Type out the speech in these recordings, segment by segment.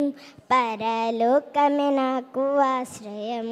పరలోకమే నాకు ఆశ్రయం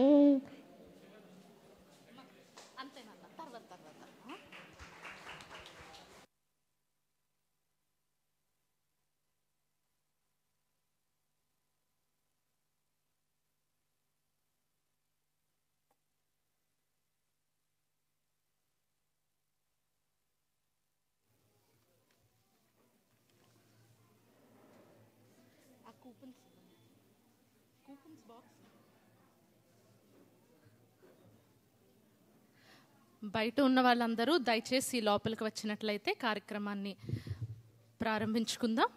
బయట ఉన్న వాళ్ళందరూ దయచేసి లోపలికి వచ్చినట్లయితే కార్యక్రమాన్ని ప్రారంభించుకుందాం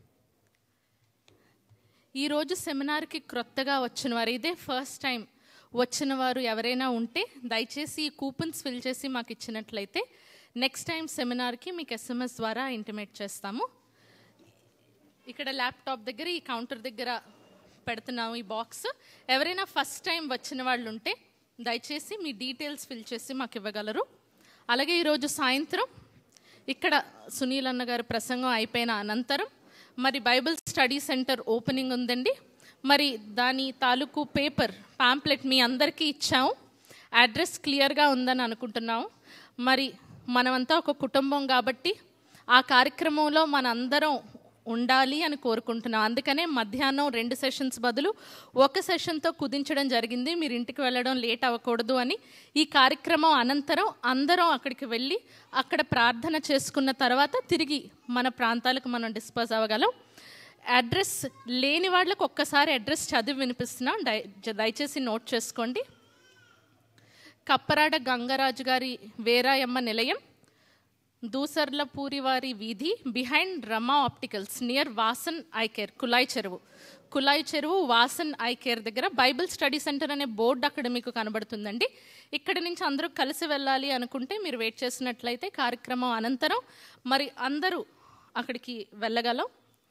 ఈరోజు సెమినార్కి క్రొత్తగా వచ్చిన వారు ఇదే ఫస్ట్ టైం వచ్చిన వారు ఎవరైనా ఉంటే దయచేసి ఈ కూపన్స్ ఫిల్ చేసి మాకు ఇచ్చినట్లయితే నెక్స్ట్ టైం సెమినార్కి మీకు ఎస్ఎంఎస్ ద్వారా ఇంటిమేట్ చేస్తాము ఇక్కడ ల్యాప్టాప్ దగ్గర ఈ కౌంటర్ దగ్గర పెడుతున్నాము ఈ బాక్స్ ఎవరైనా ఫస్ట్ టైం వచ్చిన వాళ్ళు ఉంటే దయచేసి మీ డీటెయిల్స్ ఫిల్ చేసి మాకు ఇవ్వగలరు అలాగే ఈరోజు సాయంత్రం ఇక్కడ సునీల్ అన్న గారి ప్రసంగం అయిపోయిన అనంతరం మరి బైబిల్ స్టడీ సెంటర్ ఓపెనింగ్ ఉందండి మరి దాని తాలూకు పేపర్ పాంప్లెట్ మీ అందరికీ ఇచ్చాము అడ్రస్ క్లియర్గా ఉందని అనుకుంటున్నాము మరి మనమంతా ఒక కుటుంబం కాబట్టి ఆ కార్యక్రమంలో మనందరం ఉండాలి అని కోరుకుంటున్నాం అందుకనే మధ్యాహ్నం రెండు సెషన్స్ బదులు ఒక సెషన్తో కుదించడం జరిగింది మీరు ఇంటికి వెళ్ళడం లేట్ అవ్వకూడదు అని ఈ కార్యక్రమం అనంతరం అందరం అక్కడికి వెళ్ళి అక్కడ ప్రార్థన చేసుకున్న తర్వాత తిరిగి మన ప్రాంతాలకు మనం డిస్పోజ్ అవ్వగలం అడ్రస్ లేని వాళ్ళకు ఒక్కసారి అడ్రస్ చదివి వినిపిస్తున్నాం దయ దయచేసి నోట్ చేసుకోండి కప్పరాడ గంగరాజు గారి వేరాయమ్మ నిలయం దూసర్ల పూరివారి వీధి behind Rama opticals near Vasan eye care కులాయి చెరువు కులాయి చెరువు వాసన్ ఐ కేర్ దగ్గర బైబిల్ స్టడీ సెంటర్ అనే బోర్డు అక్కడ మీకు కనబడుతుందండి ఇక్కడి నుంచి అందరూ కలిసి వెళ్ళాలి అనుకుంటే మీరు వెయిట్ చేసినట్లయితే కార్యక్రమం అనంతరం మరి అందరూ అక్కడికి వెళ్ళగలం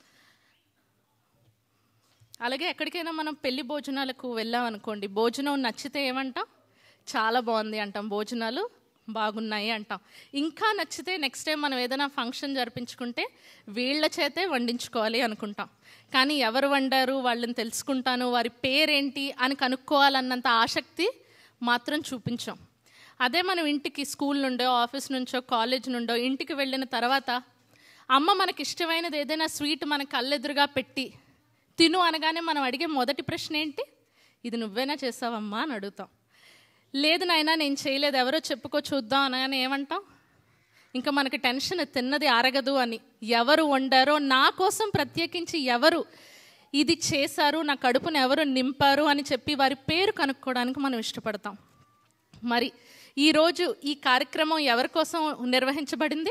అలాగే ఎక్కడికైనా మనం పెళ్లి భోజనాలకు వెళ్ళాం అనుకోండి భోజనం నచ్చితే ఏమంటాం చాలా బాగుంది అంటాం భోజనాలు బాగున్నాయి అంటాం ఇంకా నచ్చితే నెక్స్ట్ టైం మనం ఏదైనా ఫంక్షన్ జరిపించుకుంటే వీళ్ళ చేతే వండించుకోవాలి అనుకుంటాం కానీ ఎవరు వండారు వాళ్ళని తెలుసుకుంటాను వారి పేరేంటి అని కనుక్కోవాలన్నంత ఆసక్తి మాత్రం చూపించాం అదే మనం ఇంటికి స్కూల్ నుండో ఆఫీస్ నుంచో కాలేజ్ నుండో ఇంటికి వెళ్ళిన తర్వాత అమ్మ మనకి ఇష్టమైనది ఏదైనా స్వీట్ మన కళ్ళెదురుగా పెట్టి తిను అనగానే మనం అడిగే మొదటి ప్రశ్న ఏంటి ఇది నువ్వేనా చేసావమ్మా అని అడుగుతాం లేదు నాయనా నేను చేయలేదు ఎవరో చెప్పుకో చూద్దాం అనగానే ఏమంటాం ఇంకా మనకి టెన్షన్ తిన్నది అరగదు అని ఎవరు వండారో నా కోసం ప్రత్యేకించి ఎవరు ఇది చేశారు నా కడుపును ఎవరు నింపారు అని చెప్పి వారి పేరు కనుక్కోవడానికి మనం ఇష్టపడతాం మరి ఈరోజు ఈ కార్యక్రమం ఎవరి కోసం నిర్వహించబడింది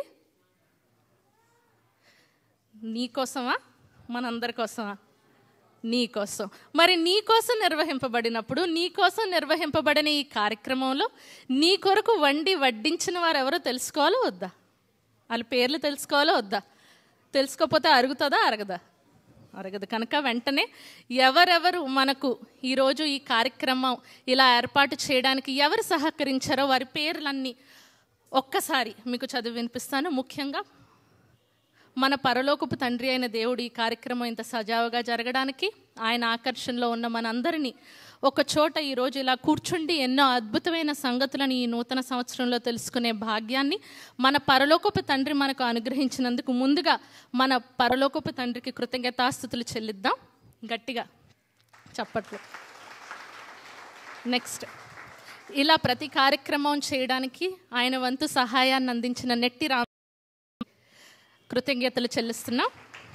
నీ కోసమా మనందరి కోసమా నీ కోసం మరి నీ కోసం నిర్వహింపబడినప్పుడు నీ కోసం నిర్వహింపబడిన ఈ కార్యక్రమంలో నీ కొరకు వండి వడ్డించిన వారు ఎవరో తెలుసుకోవాలో వద్దా వాళ్ళ పేర్లు తెలుసుకోవాలో వద్దా తెలుసుకోకపోతే అరుగుతుందా అరగదా అరగదు కనుక వెంటనే ఎవరెవరు మనకు ఈరోజు ఈ కార్యక్రమం ఇలా ఏర్పాటు చేయడానికి ఎవరు సహకరించారో వారి పేర్లన్నీ ఒక్కసారి మీకు చదివి వినిపిస్తాను ముఖ్యంగా మన పరలోకపు తండ్రి అయిన దేవుడు ఈ కార్యక్రమం ఇంత సజావుగా జరగడానికి ఆయన ఆకర్షణలో ఉన్న మనందరినీ ఒక చోట ఈరోజు ఇలా కూర్చుండి ఎన్నో అద్భుతమైన సంగతులను ఈ నూతన సంవత్సరంలో తెలుసుకునే భాగ్యాన్ని మన పరలోకపు తండ్రి మనకు అనుగ్రహించినందుకు ముందుగా మన పరలోకపు తండ్రికి కృతజ్ఞతాస్థుతులు చెల్లిద్దాం గట్టిగా చప్పట్లు నెక్స్ట్ ఇలా ప్రతి కార్యక్రమం చేయడానికి ఆయన వంతు సహాయాన్ని అందించిన నెట్టి రా కృతజ్ఞతలు చెల్లిస్తున్నాం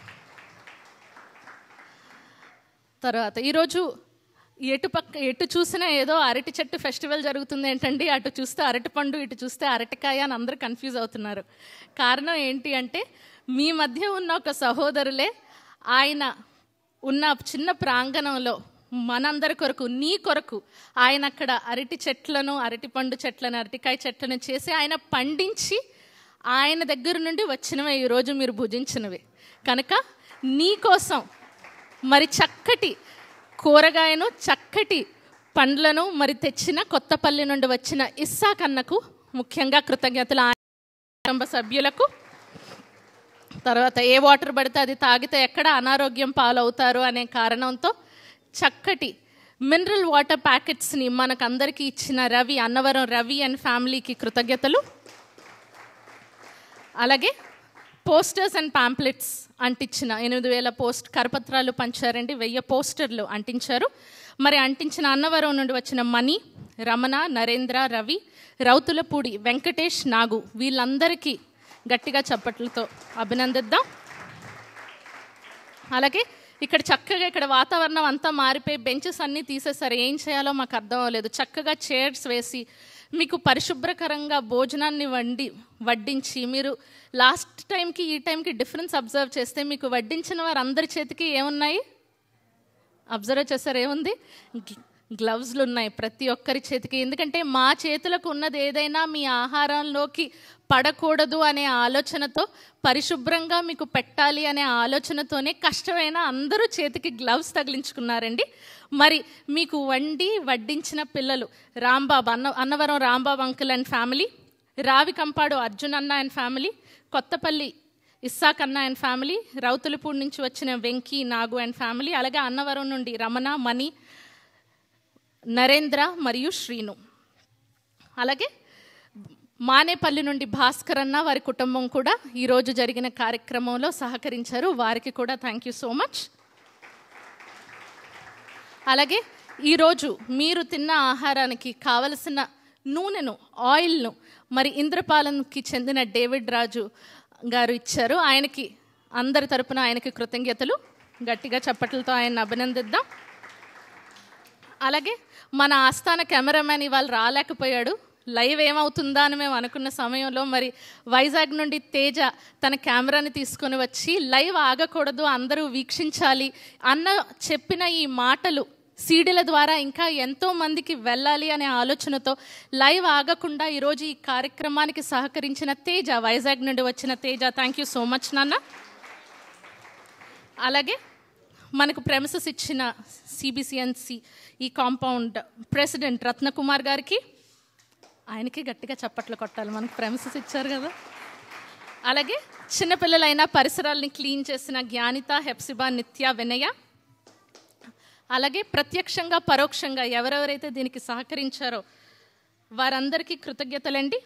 తర్వాత ఈరోజు ఎటు పక్క ఎటు చూసినా ఏదో అరటి చెట్టు ఫెస్టివల్ జరుగుతుంది ఏంటండి అటు చూస్తే అరటి పండు ఇటు చూస్తే అరటికాయ అని అందరూ కన్ఫ్యూజ్ అవుతున్నారు కారణం ఏంటి అంటే మీ మధ్య ఉన్న ఒక సహోదరులే ఆయన ఉన్న చిన్న ప్రాంగణంలో మనందరి కొరకు నీ కొరకు ఆయన అక్కడ అరటి చెట్లను అరటి పండు చెట్లను అరటికాయ చెట్లను చేసి ఆయన పండించి ఆయన దగ్గర నుండి వచ్చినవే ఈరోజు మీరు భుజించినవి కనుక నీ కోసం మరి చక్కటి కూరగాయను చక్కటి పండ్లను మరి తెచ్చిన కొత్తపల్లి నుండి వచ్చిన ఇస్సాక్ అన్నకు ముఖ్యంగా కృతజ్ఞతలు ఆయన కుటుంబ సభ్యులకు తర్వాత ఏ వాటర్ పడితే అది తాగితే ఎక్కడ అనారోగ్యం పాలవుతారు అనే కారణంతో చక్కటి మినరల్ వాటర్ ప్యాకెట్స్ని మనకందరికీ ఇచ్చిన రవి అన్నవరం రవి అండ్ ఫ్యామిలీకి కృతజ్ఞతలు అలాగే పోస్టర్స్ అండ్ పాంప్లెట్స్ అంటించిన ఎనిమిది వేల పోస్ట్ కరపత్రాలు పంచారండి వెయ్యి పోస్టర్లు అంటించారు మరి అంటించిన అన్నవరం నుండి వచ్చిన మణి రమణ నరేంద్ర రవి రౌతులపూడి వెంకటేష్ నాగు వీళ్ళందరికీ గట్టిగా చప్పట్లతో అభినందిద్దాం అలాగే ఇక్కడ చక్కగా ఇక్కడ వాతావరణం అంతా మారిపోయి బెంచెస్ అన్నీ తీసేసారు ఏం చేయాలో మాకు అర్థం అవ్వలేదు చక్కగా చైర్స్ వేసి మీకు పరిశుభ్రకరంగా భోజనాన్ని వండి వడ్డించి మీరు లాస్ట్ టైంకి ఈ టైంకి డిఫరెన్స్ అబ్జర్వ్ చేస్తే మీకు వడ్డించిన వారు అందరి చేతికి ఏమున్నాయి అబ్జర్వ్ చేస్తారు ఏముంది గ్ల- గ్లవ్స్లు ఉన్నాయి ప్రతి ఒక్కరి చేతికి ఎందుకంటే మా చేతులకు ఉన్నది ఏదైనా మీ ఆహారంలోకి పడకూడదు అనే ఆలోచనతో పరిశుభ్రంగా మీకు పెట్టాలి అనే ఆలోచనతోనే కష్టమైన అందరూ చేతికి గ్లవ్స్ తగిలించుకున్నారండి మరి మీకు వండి వడ్డించిన పిల్లలు రాంబాబు అన్న Annavaram Rambabu uncle and family రావి కంపాడు అర్జున్ అన్న అండ్ ఫ్యామిలీ కొత్తపల్లి ఇస్సాక్ అన్న అండ్ ఫ్యామిలీ రౌతులపూడి నుంచి వచ్చిన వెంకీ నాగు అండ్ ఫ్యామిలీ అలాగే అన్నవరం నుండి రమణ మణి నరేంద్ర మరియు శ్రీను అలాగే మానేపల్లి నుండి భాస్కర్ అన్న వారి కుటుంబం కూడా ఈరోజు జరిగిన కార్యక్రమంలో సహకరించారు వారికి కూడా థ్యాంక్ యూ సో మచ్ అలాగే ఈరోజు మీరు తిన్న ఆహారానికి కావలసిన నూనెను ఆయిల్ను మరి ఇంద్రపాలెంకి చెందిన డేవిడ్ రాజు గారు ఇచ్చారు ఆయనకి అందరి తరపున ఆయనకి కృతజ్ఞతలు గట్టిగా చప్పట్లతో ఆయన అభినందిద్దాం అలాగే మన ఆస్థాన కెమెరామ్యాన్ ఇవాళ రాలేకపోయాడు లైవ్ ఏమవుతుందా అని మేము అనుకున్న సమయంలో మరి వైజాగ్ నుండి తేజ తన కెమెరాని తీసుకొని వచ్చి లైవ్ ఆగకూడదు అందరూ వీక్షించాలి అన్న చెప్పిన ఈ మాటలు సీడీల ద్వారా ఇంకా ఎంతో మందికి వెళ్ళాలి అనే ఆలోచనతో లైవ్ ఆగకుండా ఈరోజు ఈ కార్యక్రమానికి సహకరించిన తేజ వైజాగ్ నుండి వచ్చిన Teja thank you so much నాన్న అలాగే మనకు ప్రెమిసెస్ ఇచ్చిన సిబిసిఎన్సి ఈ కాంపౌండ్ ప్రెసిడెంట్ రత్నకుమార్ గారికి ఆయనకి గట్టిగా చప్పట్లు కొట్టాలి మనకు ప్రెమిసెస్ ఇచ్చారు కదా అలాగే చిన్నపిల్లలైన పరిసరాల్ని క్లీన్ చేసిన జ్ఞానిత హెప్సిబా నిత్య వినయ అలాగే ప్రత్యక్షంగా పరోక్షంగా ఎవరెవరైతే దీనికి సహకరించారో వారందరికీ కృతజ్ఞతలండి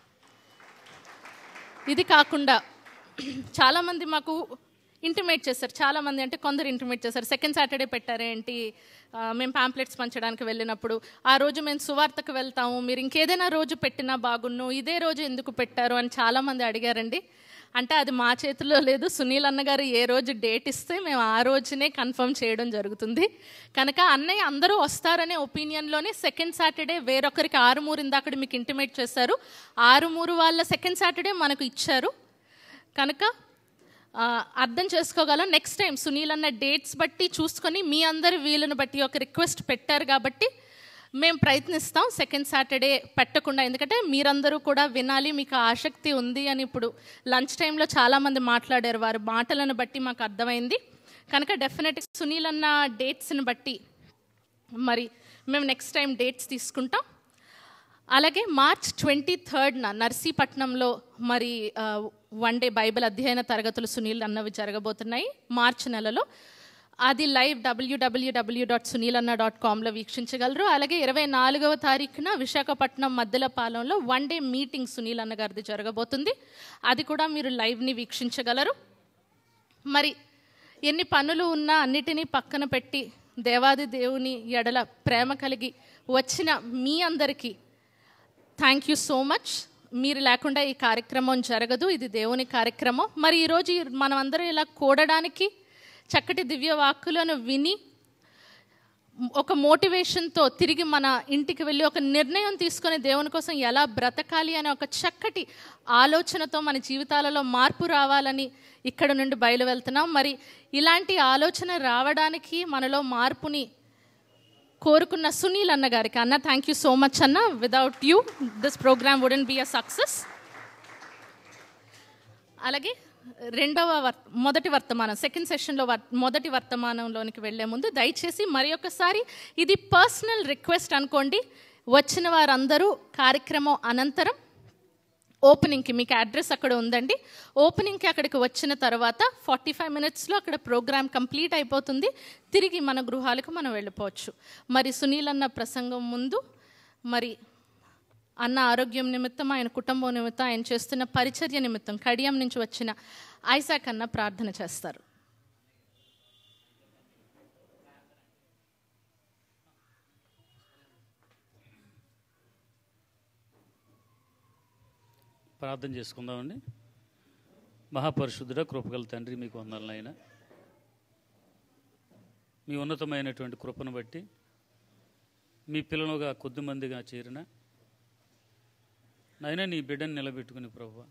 ఇది కాకుండా చాలామంది మాకు ఇంటిమేట్ చేశారు చాలామంది అంటే కొందరు ఇంటిమేట్ చేశారు సెకండ్ సాటర్డే పెట్టారేంటి ఆ, మేము పాంప్లెట్స్ పంచడానికి వెళ్ళినప్పుడు ఆ రోజు మేము సువార్తకు వెళ్తాము మీరు ఇంకేదైనా రోజు పెట్టినా బాగున్ను ఇదే రోజు ఎందుకు పెట్టారు అని చాలామంది అడిగారండి అంటే అది మా చేతిలో లేదు సునీల్ అన్నగారు ఏ రోజు డేట్ ఇస్తే మేము ఆ రోజునే కన్ఫర్మ్ చేయడం జరుగుతుంది కనుక అన్నయ్య అందరూ వస్తారనే ఒపీనియన్లోనే సెకండ్ సాటర్డే వేరొకరికి ఆరుమూరు ఇందాక మీకు ఇంటిమేట్ చేశారు ఆరుమూరు వాళ్ళ సెకండ్ సాటర్డే మనకు ఇచ్చారు కనుక ఆ, అర్థం చేసుకోగలం నెక్స్ట్ టైం సునీల్ అన్న డేట్స్ బట్టి చూసుకొని మీ అందరి వీలుని బట్టి ఒక రిక్వెస్ట్ పెట్టారు కాబట్టి మేము ప్రయత్నిస్తాం సెకండ్ సాటర్డే పెట్టకుండా ఎందుకంటే మీరందరూ కూడా వినాలి మీకు ఆసక్తి ఉంది అని ఇప్పుడు లంచ్ టైంలో చాలామంది మాట్లాడారు వారి మాటలను బట్టి మాకు అర్థమైంది కనుక డెఫినెట్గా సునీల్ అన్న డేట్స్ని బట్టి మరి మేము నెక్స్ట్ టైం డేట్స్ తీసుకుంటాం అలాగే మార్చ్ ట్వంటీ థర్డ్న నర్సీపట్నంలో మరి ఆ, వన్ డే బైబిల్ అధ్యయన తరగతులు సునీల్ అన్నవి జరగబోతున్నాయి మార్చ్ నెలలో అది లైవ్ డబ్ల్యూడబ్ల్యూడబ్ల్యూ డాట్ సునీల్ అన్న డాట్ కామ్లో వీక్షించగలరు అలాగే ఇరవై నాలుగవ తారీఖున విశాఖపట్నం మద్దెలపాలెంలో వన్ డే మీటింగ్ సునీల్ అన్న గారిది జరగబోతుంది అది కూడా మీరు లైవ్ని వీక్షించగలరు మరి ఎన్ని పనులు ఉన్నా అన్నిటినీ పక్కన పెట్టి దేవాది దేవుని ఎడల ప్రేమ కలిగి వచ్చిన మీ అందరికీ థ్యాంక్ యూ సో మచ్ మీరు లేకుండా ఈ కార్యక్రమం జరగదు ఇది దేవుని కార్యక్రమం మరి ఈరోజు ఈ- మనం అందరం ఇలా కూడడానికి చక్కటి దివ్య వాక్కులను విని ఒక మోటివేషన్తో తిరిగి మన ఇంటికి వెళ్ళి ఒక నిర్ణయం తీసుకొని దేవుని కోసం ఎలా బ్రతకాలి అనే ఒక చక్కటి ఆలోచనతో మన జీవితాలలో మార్పు రావాలని ఇక్కడ నుండి బయలు వెళ్తున్నాం మరి ఇలాంటి ఆలోచన రావడానికి మనలో మార్పుని కోరుకున్న సునీల్ అన్న గారికి అన్న థ్యాంక్ యూ సో మచ్ అన్న without you this programme wouldn't be a success అలాగే రెండవ వర్ మొదటి వర్తమానం సెకండ్ సెషన్లో వర్ మొదటి వర్తమానంలోనికి వెళ్ళే ముందు దయచేసి మరి ఒకసారి ఇది పర్సనల్ రిక్వెస్ట్ అనుకోండి వచ్చిన వారందరూ కార్యక్రమం అనంతరం ఓపెనింగ్కి మీకు అడ్రస్ అక్కడ ఉందండి ఓపెనింగ్కి అక్కడికి వచ్చిన తర్వాత ఫార్టీ ఫైవ్ మినిట్స్లో అక్కడ ప్రోగ్రామ్ కంప్లీట్ అయిపోతుంది తిరిగి మన గృహాలకు మనం వెళ్ళిపోవచ్చు మరి సునీల్ అన్న ప్రసంగం ముందు మరి అన్న ఆరోగ్యం నిమిత్తం ఆయన కుటుంబం నిమిత్తం ఆయన చేస్తున్న పరిచర్య నిమిత్తం కడియం నుంచి వచ్చిన ఐసాక్ అన్న ప్రార్థన చేస్తారు ప్రార్థన చేసుకుందామండి మహాపరిశుద్ధుడ కృపగల తండ్రి మీకు వందనాలు నాయన మీ ఉన్నతమైనటువంటి కృపను బట్టి మీ పిల్లలుగా కొద్దిమందిగా చేరిన నాయన నీ బిడ్డను నిలబెట్టుకుని ప్రభు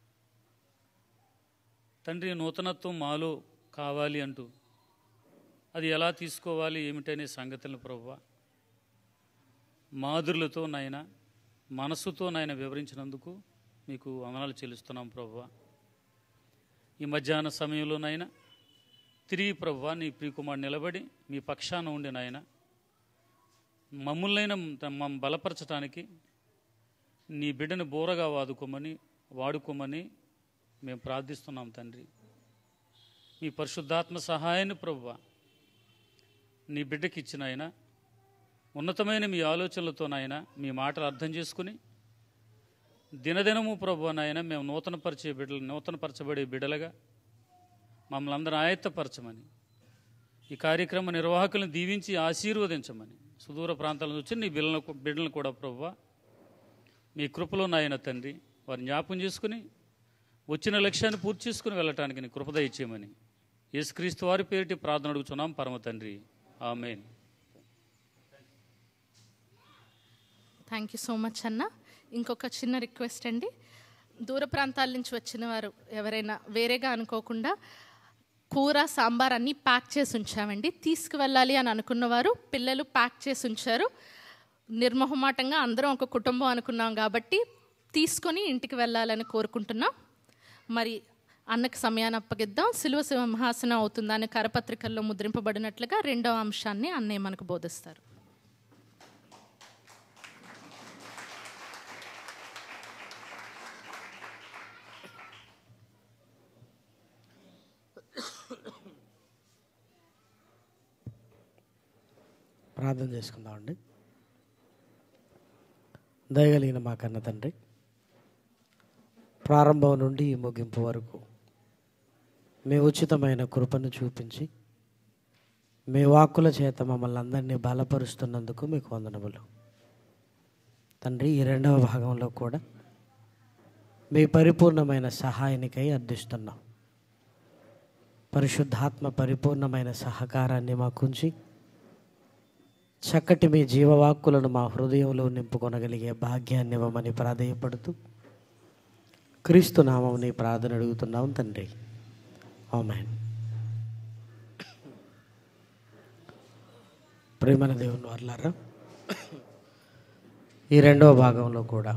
తండ్రి నూతనత్వం మాలో కావాలి అంటూ అది ఎలా తీసుకోవాలి ఏమిటనే సంగతులను ప్రభు మాధురులతో నాయన మనసుతో నాయన వివరించినందుకు మీకు వందనాలు చెల్లిస్తున్నాం ప్రభు ఈ మధ్యాహ్న సమయంలోనైనా తిరిగి ప్రభు నీ ప్రియకుమారు నిలబడి మీ పక్షాన ఉండి నాయన మమ్మల్నైనా మమ్మల్ని బలపరచడానికి నీ బిడ్డను బోరగా వాదుకోమని వాడుకోమని మేము ప్రార్థిస్తున్నాం తండ్రి మీ పరిశుద్ధాత్మ సహాయాన్ని ప్రభువ నీ బిడ్డకి ఇచ్చిన ఆయన ఉన్నతమైన మీ ఆలోచనలతో నాయన మీ మాటలు అర్థం చేసుకుని దినదినము ప్రభు నాయన మేము నూతనపరిచే బిడ్డలు నూతనపరచబడే బిడ్డలుగా మమ్మల్ని అందరూ ఆయత్తపరచమని ఈ కార్యక్రమ నిర్వాహకులను దీవించి ఆశీర్వదించమని సుదూర ప్రాంతాల నుంచి వచ్చి నీ బిడ్డలను బిడ్డలను కూడా ప్రభు మీ కృపలో నాయన తండ్రి వారిని జ్ఞాపం చేసుకుని వచ్చిన లక్ష్యాన్ని పూర్తి చేసుకుని వెళ్ళటానికి నీ కృపద ఇచ్చేయమని యేసుక్రీస్తు వారి పేరిటి ప్రార్థన అడుగుతున్నాం పరమ తండ్రి amen thank you so much అన్న ఇంకొక చిన్న రిక్వెస్ట్ అండి దూర ప్రాంతాల నుంచి వచ్చిన వారు ఎవరైనా వేరేగా అనుకోకుండా కూర సాంబార్ అన్నీ ప్యాక్ చేసి ఉంచామండి తీసుకువెళ్ళాలి అని అనుకున్నవారు పిల్లలు ప్యాక్ చేసి ఉంచారు నిర్మోహమాటంగా అందరం ఒక కుటుంబం అనుకున్నాం కాబట్టి తీసుకొని ఇంటికి వెళ్ళాలని కోరుకుంటున్నాం మరి అన్నకు సమయాన్ని అప్పగిద్దాం సిలువ సింహాసనం అవుతుందని కరపత్రికల్లో ముద్రింపబడినట్లుగా రెండవ అంశాన్ని అన్నయ్య మనకు బోధిస్తారు ప్రార్థన చేసుకుందామండి దయగలిగిన మా కన్న తండ్రి ప్రారంభం నుండి ఈ ముగింపు వరకు మీ ఉచితమైన కృపను చూపించి మీ వాక్కుల చేత మమ్మల్ని అందరినీ బలపరుస్తున్నందుకు మీకు వందనములు తండ్రి ఈ రెండవ భాగంలో కూడా మీ పరిపూర్ణమైన సహాయానికై అర్థిస్తున్నాం పరిశుద్ధాత్మ పరిపూర్ణమైన సహకారాన్ని మాకుంచి చక్కటి మీ జీవవాక్కులను మా హృదయంలో నింపుకొనగలిగే భాగ్యాన్ని ఇవ్వమని ప్రాధేయపడుతూ క్రీస్తు నామం నీ ప్రార్థన అడుగుతున్నాం తండ్రి ఆమెన్ ప్రేమన దేవుని వర్లారా ఈ రెండవ భాగంలో కూడా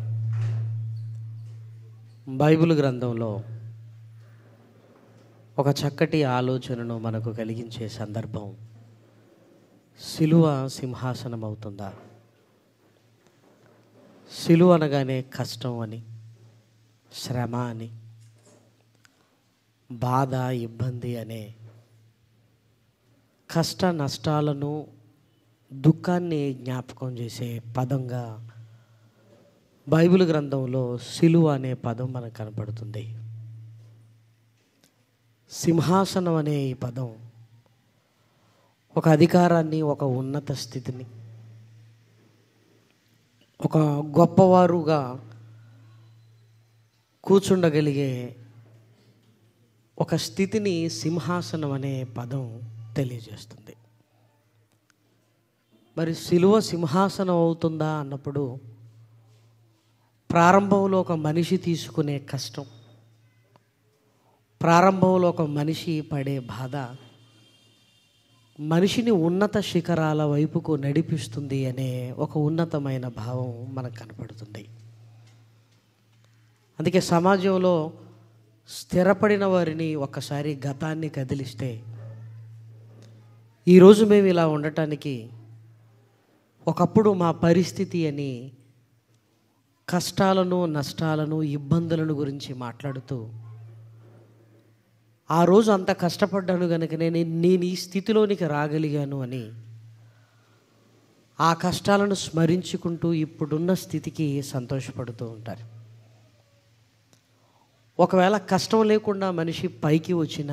బైబిల్ గ్రంథంలో ఒక చక్కటి ఆలోచనను మనకు కలిగించే సందర్భం సిలువ సింహాసనం అవుతుందా సిలువ అనగానే కష్టం అని శ్రమ అని బాధ ఇబ్బంది అనే కష్ట నష్టాలను దుఃఖాన్ని జ్ఞాపకం చేసే పదంగా బైబిల్ గ్రంథంలో సిలువ అనే పదం మనకు కనపడుతుంది సింహాసనం అనే ఈ పదం ఒక అధికారాన్ని ఒక ఉన్నత స్థితిని ఒక గొప్పవారుగా కూర్చుండగలిగే ఒక స్థితిని సింహాసనం అనే పదం తెలియజేస్తుంది మరి సిలువ సింహాసనం అవుతుందా అన్నప్పుడు ప్రారంభంలో ఒక మనిషి తీసుకునే కష్టం ప్రారంభంలో ఒక మనిషి పడే బాధ మనిషిని ఉన్నత శిఖరాల వైపుకు నడిపిస్తుంది అనే ఒక ఉన్నతమైన భావం మనకు కనపడుతుంది అందుకే సమాజంలో స్థిరపడిన వారిని ఒక్కసారి గతాన్ని కదిలిస్తే ఈరోజు మేము ఇలా ఉండటానికి ఒకప్పుడు మా పరిస్థితి అని కష్టాలను నష్టాలను ఇబ్బందులను గురించి మాట్లాడుతూ ఆ రోజు అంత కష్టపడ్డాను కనుక నేను నేను ఈ స్థితిలోనికి రాగలిగాను అని ఆ కష్టాలను స్మరించుకుంటూ ఇప్పుడున్న స్థితికి సంతోషపడుతూ ఉంటారు ఒకవేళ కష్టం లేకుండా మనిషి పైకి వచ్చినా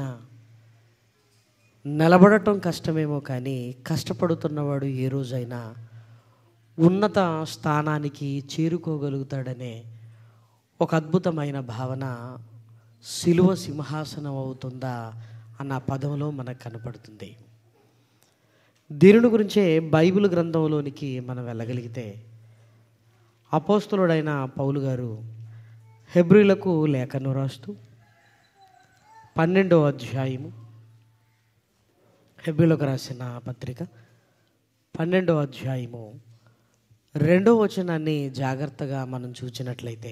నిలబడటం కష్టమేమో కానీ కష్టపడుతున్నవాడు ఏ రోజైనా ఉన్నత స్థానానికి చేరుకోగలుగుతాడనే ఒక అద్భుతమైన భావన సిలువ సింహాసనం అవుతుందా అన్న పదంలో మనకు కనపడుతుంది దీనిని గురించే బైబిల్ గ్రంథంలోనికి మనం వెళ్ళగలిగితే అపోస్తులుడైన పౌలు గారు హెబ్రిలకు లేఖను రాస్తూ పన్నెండో అధ్యాయము హెబ్రిలకు రాసిన పత్రిక పన్నెండో అధ్యాయము రెండో వచనాన్ని జాగ్రత్తగా మనం చూచినట్లయితే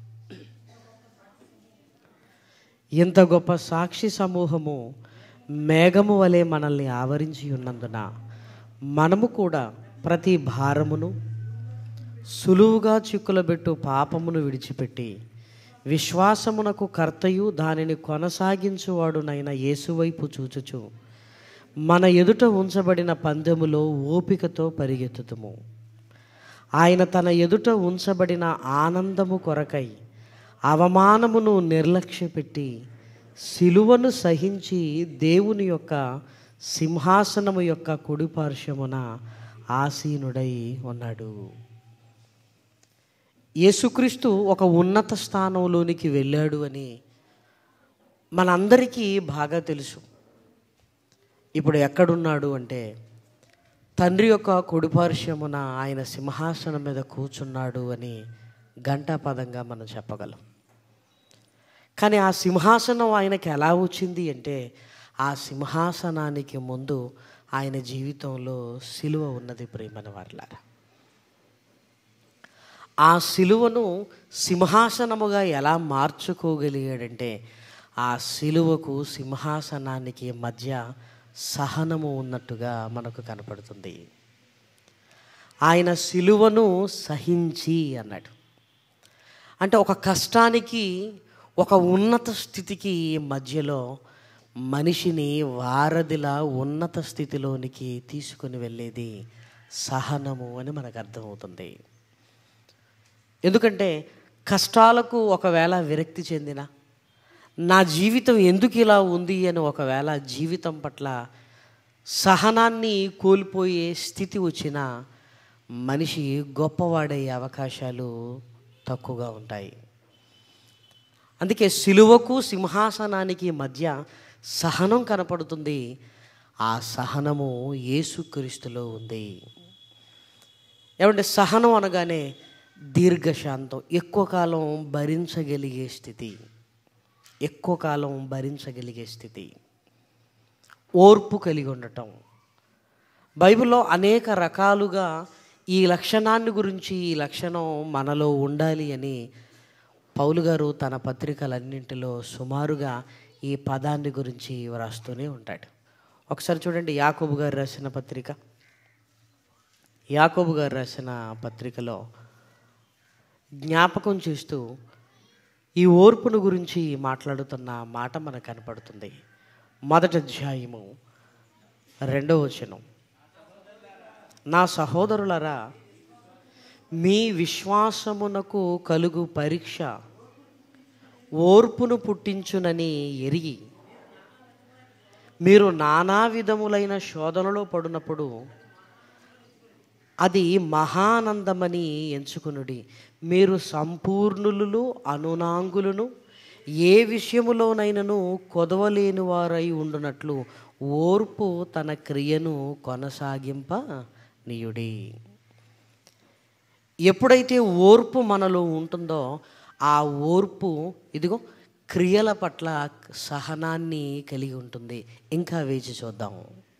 ఇంత గొప్ప సాక్షి సమూహము మేఘము వలె మనల్ని ఆవరించి ఉన్నందున మనము కూడా ప్రతి భారమును సులువుగా చిక్కులబెట్టు పాపమును విడిచిపెట్టి విశ్వాసమునకు కర్తయు దానిని కొనసాగించువాడునైన యేసువైపు చూచుచు మన ఎదుట ఉంచబడిన పందెములో ఓపికతో పరిగెత్తుతుము ఆయన తన ఎదుట ఉంచబడిన ఆనందము కొరకై అవమానమును నిర్లక్ష్యపెట్టి సిలువను సహించి దేవుని యొక్క సింహాసనము యొక్క కుడిపార్శ్వమున ఆసీనుడై ఉన్నాడు యేసుక్రీస్తు ఒక ఉన్నత స్థానంలోనికి వెళ్ళాడు అని మనందరికీ బాగా తెలుసు ఇప్పుడు ఎక్కడున్నాడు అంటే తండ్రి యొక్క కుడిపార్శ్వమున ఆయన సింహాసనం మీద కూర్చున్నాడు అని ఘంటాపదంగా మనం చెప్పగలం కానీ ఆ సింహాసనం ఆయనకి ఎలా వచ్చింది అంటే ఆ సింహాసనానికి ముందు ఆయన జీవితంలో సిలువ ఉన్నది ప్రేమన వారిలారా ఆ సిలువను సింహాసనముగా ఎలా మార్చుకోగలిగాడంటే ఆ సిలువకు సింహాసనానికి మధ్య సహనము ఉన్నట్టుగా మనకు కనపడుతుంది ఆయన సిలువను సహించి అన్నాడు అంటే ఒక కష్టానికి ఒక ఉన్నత స్థితికి మధ్యలో మనిషిని వారధిలా ఉన్నత స్థితిలోనికి తీసుకుని వెళ్ళేది సహనము అని మనకు అర్థమవుతుంది ఎందుకంటే కష్టాలకు ఒకవేళ విరక్తి చెందిన నా జీవితం ఎందుకు ఇలా ఉంది అని ఒకవేళ జీవితం పట్ల సహనాన్ని కోల్పోయే స్థితి వచ్చిన మనిషి గొప్పవాడయ్యే అవకాశాలు తక్కువగా ఉంటాయి అందుకే సిలువకు సింహాసనానికి మధ్య సహనం కనపడుతుంది ఆ సహనము యేసుక్రీస్తులో ఉంది ఏమంటే సహనం అనగానే దీర్ఘశాంతం ఎక్కువ కాలం భరించగలిగే స్థితి ఎక్కువ కాలం భరించగలిగే స్థితి ఓర్పు కలిగి ఉండటం బైబిల్లో అనేక రకాలుగా ఈ లక్షణాన్ని గురించి ఈ లక్షణం మనలో ఉండాలి అని పౌలు గారు తన పత్రికలన్నింటిలో సుమారుగా ఈ పదాన్ని గురించి వ్రాస్తూనే ఉంటాడు ఒకసారి చూడండి యాకోబు గారు రాసిన పత్రిక యాకోబు గారు రాసిన పత్రికలో జ్ఞాపకం చేస్తూ ఈ ఓర్పును గురించి మాట్లాడుతున్న మాట మనకు కనపడుతుంది మొదటి అధ్యాయము రెండవ వచనం నా సహోదరులరా మీ విశ్వాసమునకు కలుగు పరీక్ష ఓర్పును పుట్టించునని ఎరిగి మీరు నానా విధములైన శోధనలో పడినప్పుడు అది మహానందమని ఎంచుకునుడి మీరు సంపూర్ణులు అనునాంగులను ఏ విషయములోనైనను కొదవలేని వారై ఉండునట్లు ఓర్పు తన క్రియను కొనసాగింప నీయుడి ఎప్పుడైతే ఓర్పు మనలో ఉంటుందో ఆ ఓర్పు ఇదిగో క్రియల పట్ల సహనాన్ని కలిగి ఉంటుంది ఇంకా వేచి చూద్దాం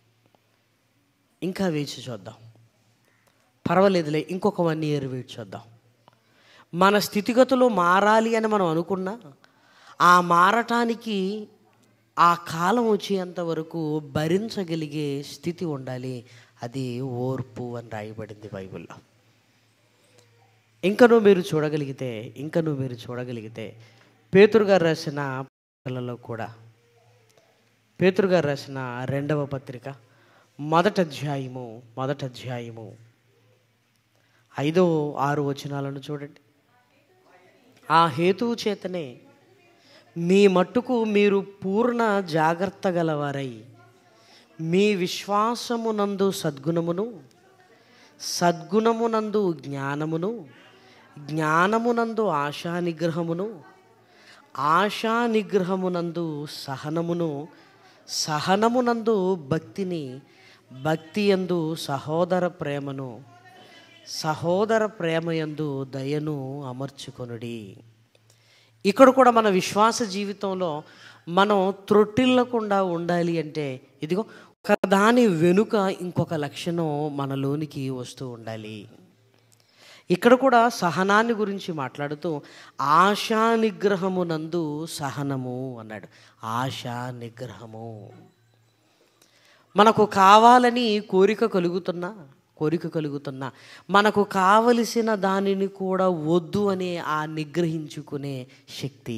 ఇంకా వేచి చూద్దాం పర్వాలేదులే ఇంకొక వన్ ఇయర్ వెయిట్ చేద్దాం మన స్థితిగతులు మారాలి అని మనం అనుకున్నా ఆ మారటానికి ఆ కాలం వచ్చేంత వరకు భరించగలిగే స్థితి ఉండాలి అది ఓర్పు అని రాయబడింది బైబిల్లో ఇంకను మీరు చూడగలిగితే ఇంకను మీరు చూడగలిగితే పేతురు గారు రాసిన పత్రికలలో కూడా పేతురు గారు రాసిన రెండవ పత్రిక మొదటి అధ్యాయము మొదటి అధ్యాయము ఐదో ఆరు వచనాలను చూడండి ఆ హేతువు చేతనే మీ మట్టుకు మీరు పూర్ణ జాగ్రత్త గలవారై మీ విశ్వాసమునందు సద్గుణమును సద్గుణమునందు జ్ఞానమును జ్ఞానమునందు ఆశా నిగ్రహమును ఆశా నిగ్రహమునందు సహనమును సహనమునందు భక్తిని భక్తి యందు సహోదర ప్రేమను సహోదర ప్రేమయందు దయను అమర్చుకొనుడి ఇక్కడ కూడా మన విశ్వాస జీవితంలో మనం త్రొట్టిల్లకుండా ఉండాలి అంటే ఇదిగో ఒకదాని వెనుక ఇంకొక లక్షణం మనలోనికి వస్తూ ఉండాలి ఇక్కడ కూడా సహనాన్ని గురించి మాట్లాడుతూ ఆశా నిగ్రహమునందు సహనము అన్నాడు ఆశా నిగ్రహము మనకు కావాలని కోరిక కలుగుతున్నా కోరిక కలుగుతున్నా మనకు కావలసిన దానిని కూడా వద్దు అనే ఆ నిగ్రహించుకునే శక్తి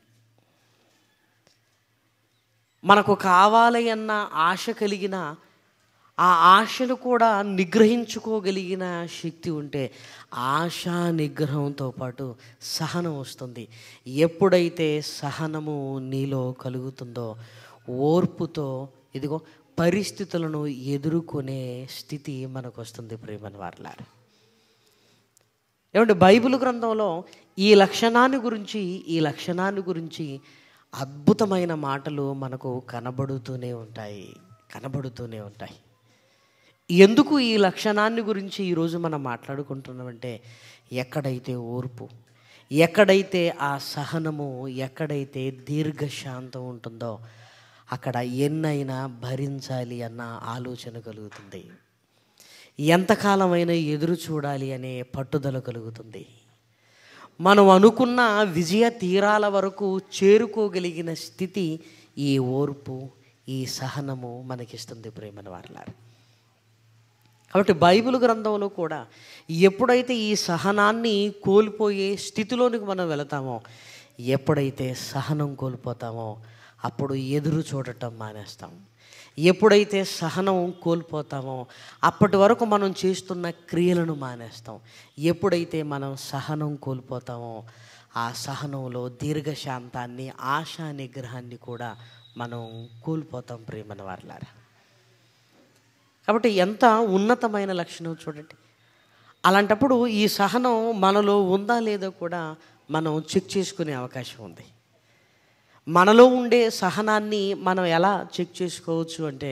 మనకు కావాలి అన్న ఆశ కలిగిన ఆ ఆశను కూడా నిగ్రహించుకోగలిగిన శక్తి ఉంటే ఆశా నిగ్రహంతో పాటు సహనం వస్తుంది ఎప్పుడైతే సహనము నీలో కలుగుతుందో ఓర్పుతో ఇదిగో పరిస్థితులను ఎదుర్కొనే స్థితి మనకు వస్తుంది ప్రేమని వారలారు ఏమంటే బైబిల్ గ్రంథంలో ఈ లక్షణాన్ని గురించి ఈ లక్షణాన్ని గురించి అద్భుతమైన మాటలు మనకు కనబడుతూనే ఉంటాయి కనబడుతూనే ఉంటాయి ఎందుకు ఈ లక్షణాన్ని గురించి ఈరోజు మనం మాట్లాడుకుంటున్నామంటే ఎక్కడైతే ఓర్పు ఎక్కడైతే ఆ సహనము ఎక్కడైతే దీర్ఘశాంతం ఉంటుందో అక్కడ ఎన్నైనా భరించాలి అన్న ఆలోచన కలుగుతుంది ఎంతకాలమైనా ఎదురు చూడాలి అనే పట్టుదల కలుగుతుంది మనం అనుకున్న విజయ తీరాల వరకు చేరుకోగలిగిన స్థితి ఈ ఓర్పు ఈ సహనము మనకిస్తుంది ప్రేమను వారలారు కాబట్టి బైబిల్ గ్రంథంలో కూడా ఎప్పుడైతే ఈ సహనాన్ని కోల్పోయే స్థితిలోనికి మనం వెళతామో ఎప్పుడైతే సహనం కోల్పోతామో అప్పుడు ఎదురు చూడటం మానేస్తాం ఎప్పుడైతే సహనం కోల్పోతామో అప్పటి వరకు మనం చేస్తున్న క్రియలను మానేస్తాం ఎప్పుడైతే మనం సహనం కోల్పోతామో ఆ సహనంలో దీర్ఘశాంతాన్ని ఆశా నిగ్రహాన్ని కూడా మనం కోల్పోతాం ప్రేమన వారలారా కాబట్టి ఎంత ఉన్నతమైన లక్షణం చూడండి అలాంటప్పుడు ఈ సహనం మనలో ఉందా లేదో కూడా మనం చెక్ చేసుకునే అవకాశం ఉంది మనలో ఉండే సహనాన్ని మనం ఎలా చెక్ చేసుకోవచ్చు అంటే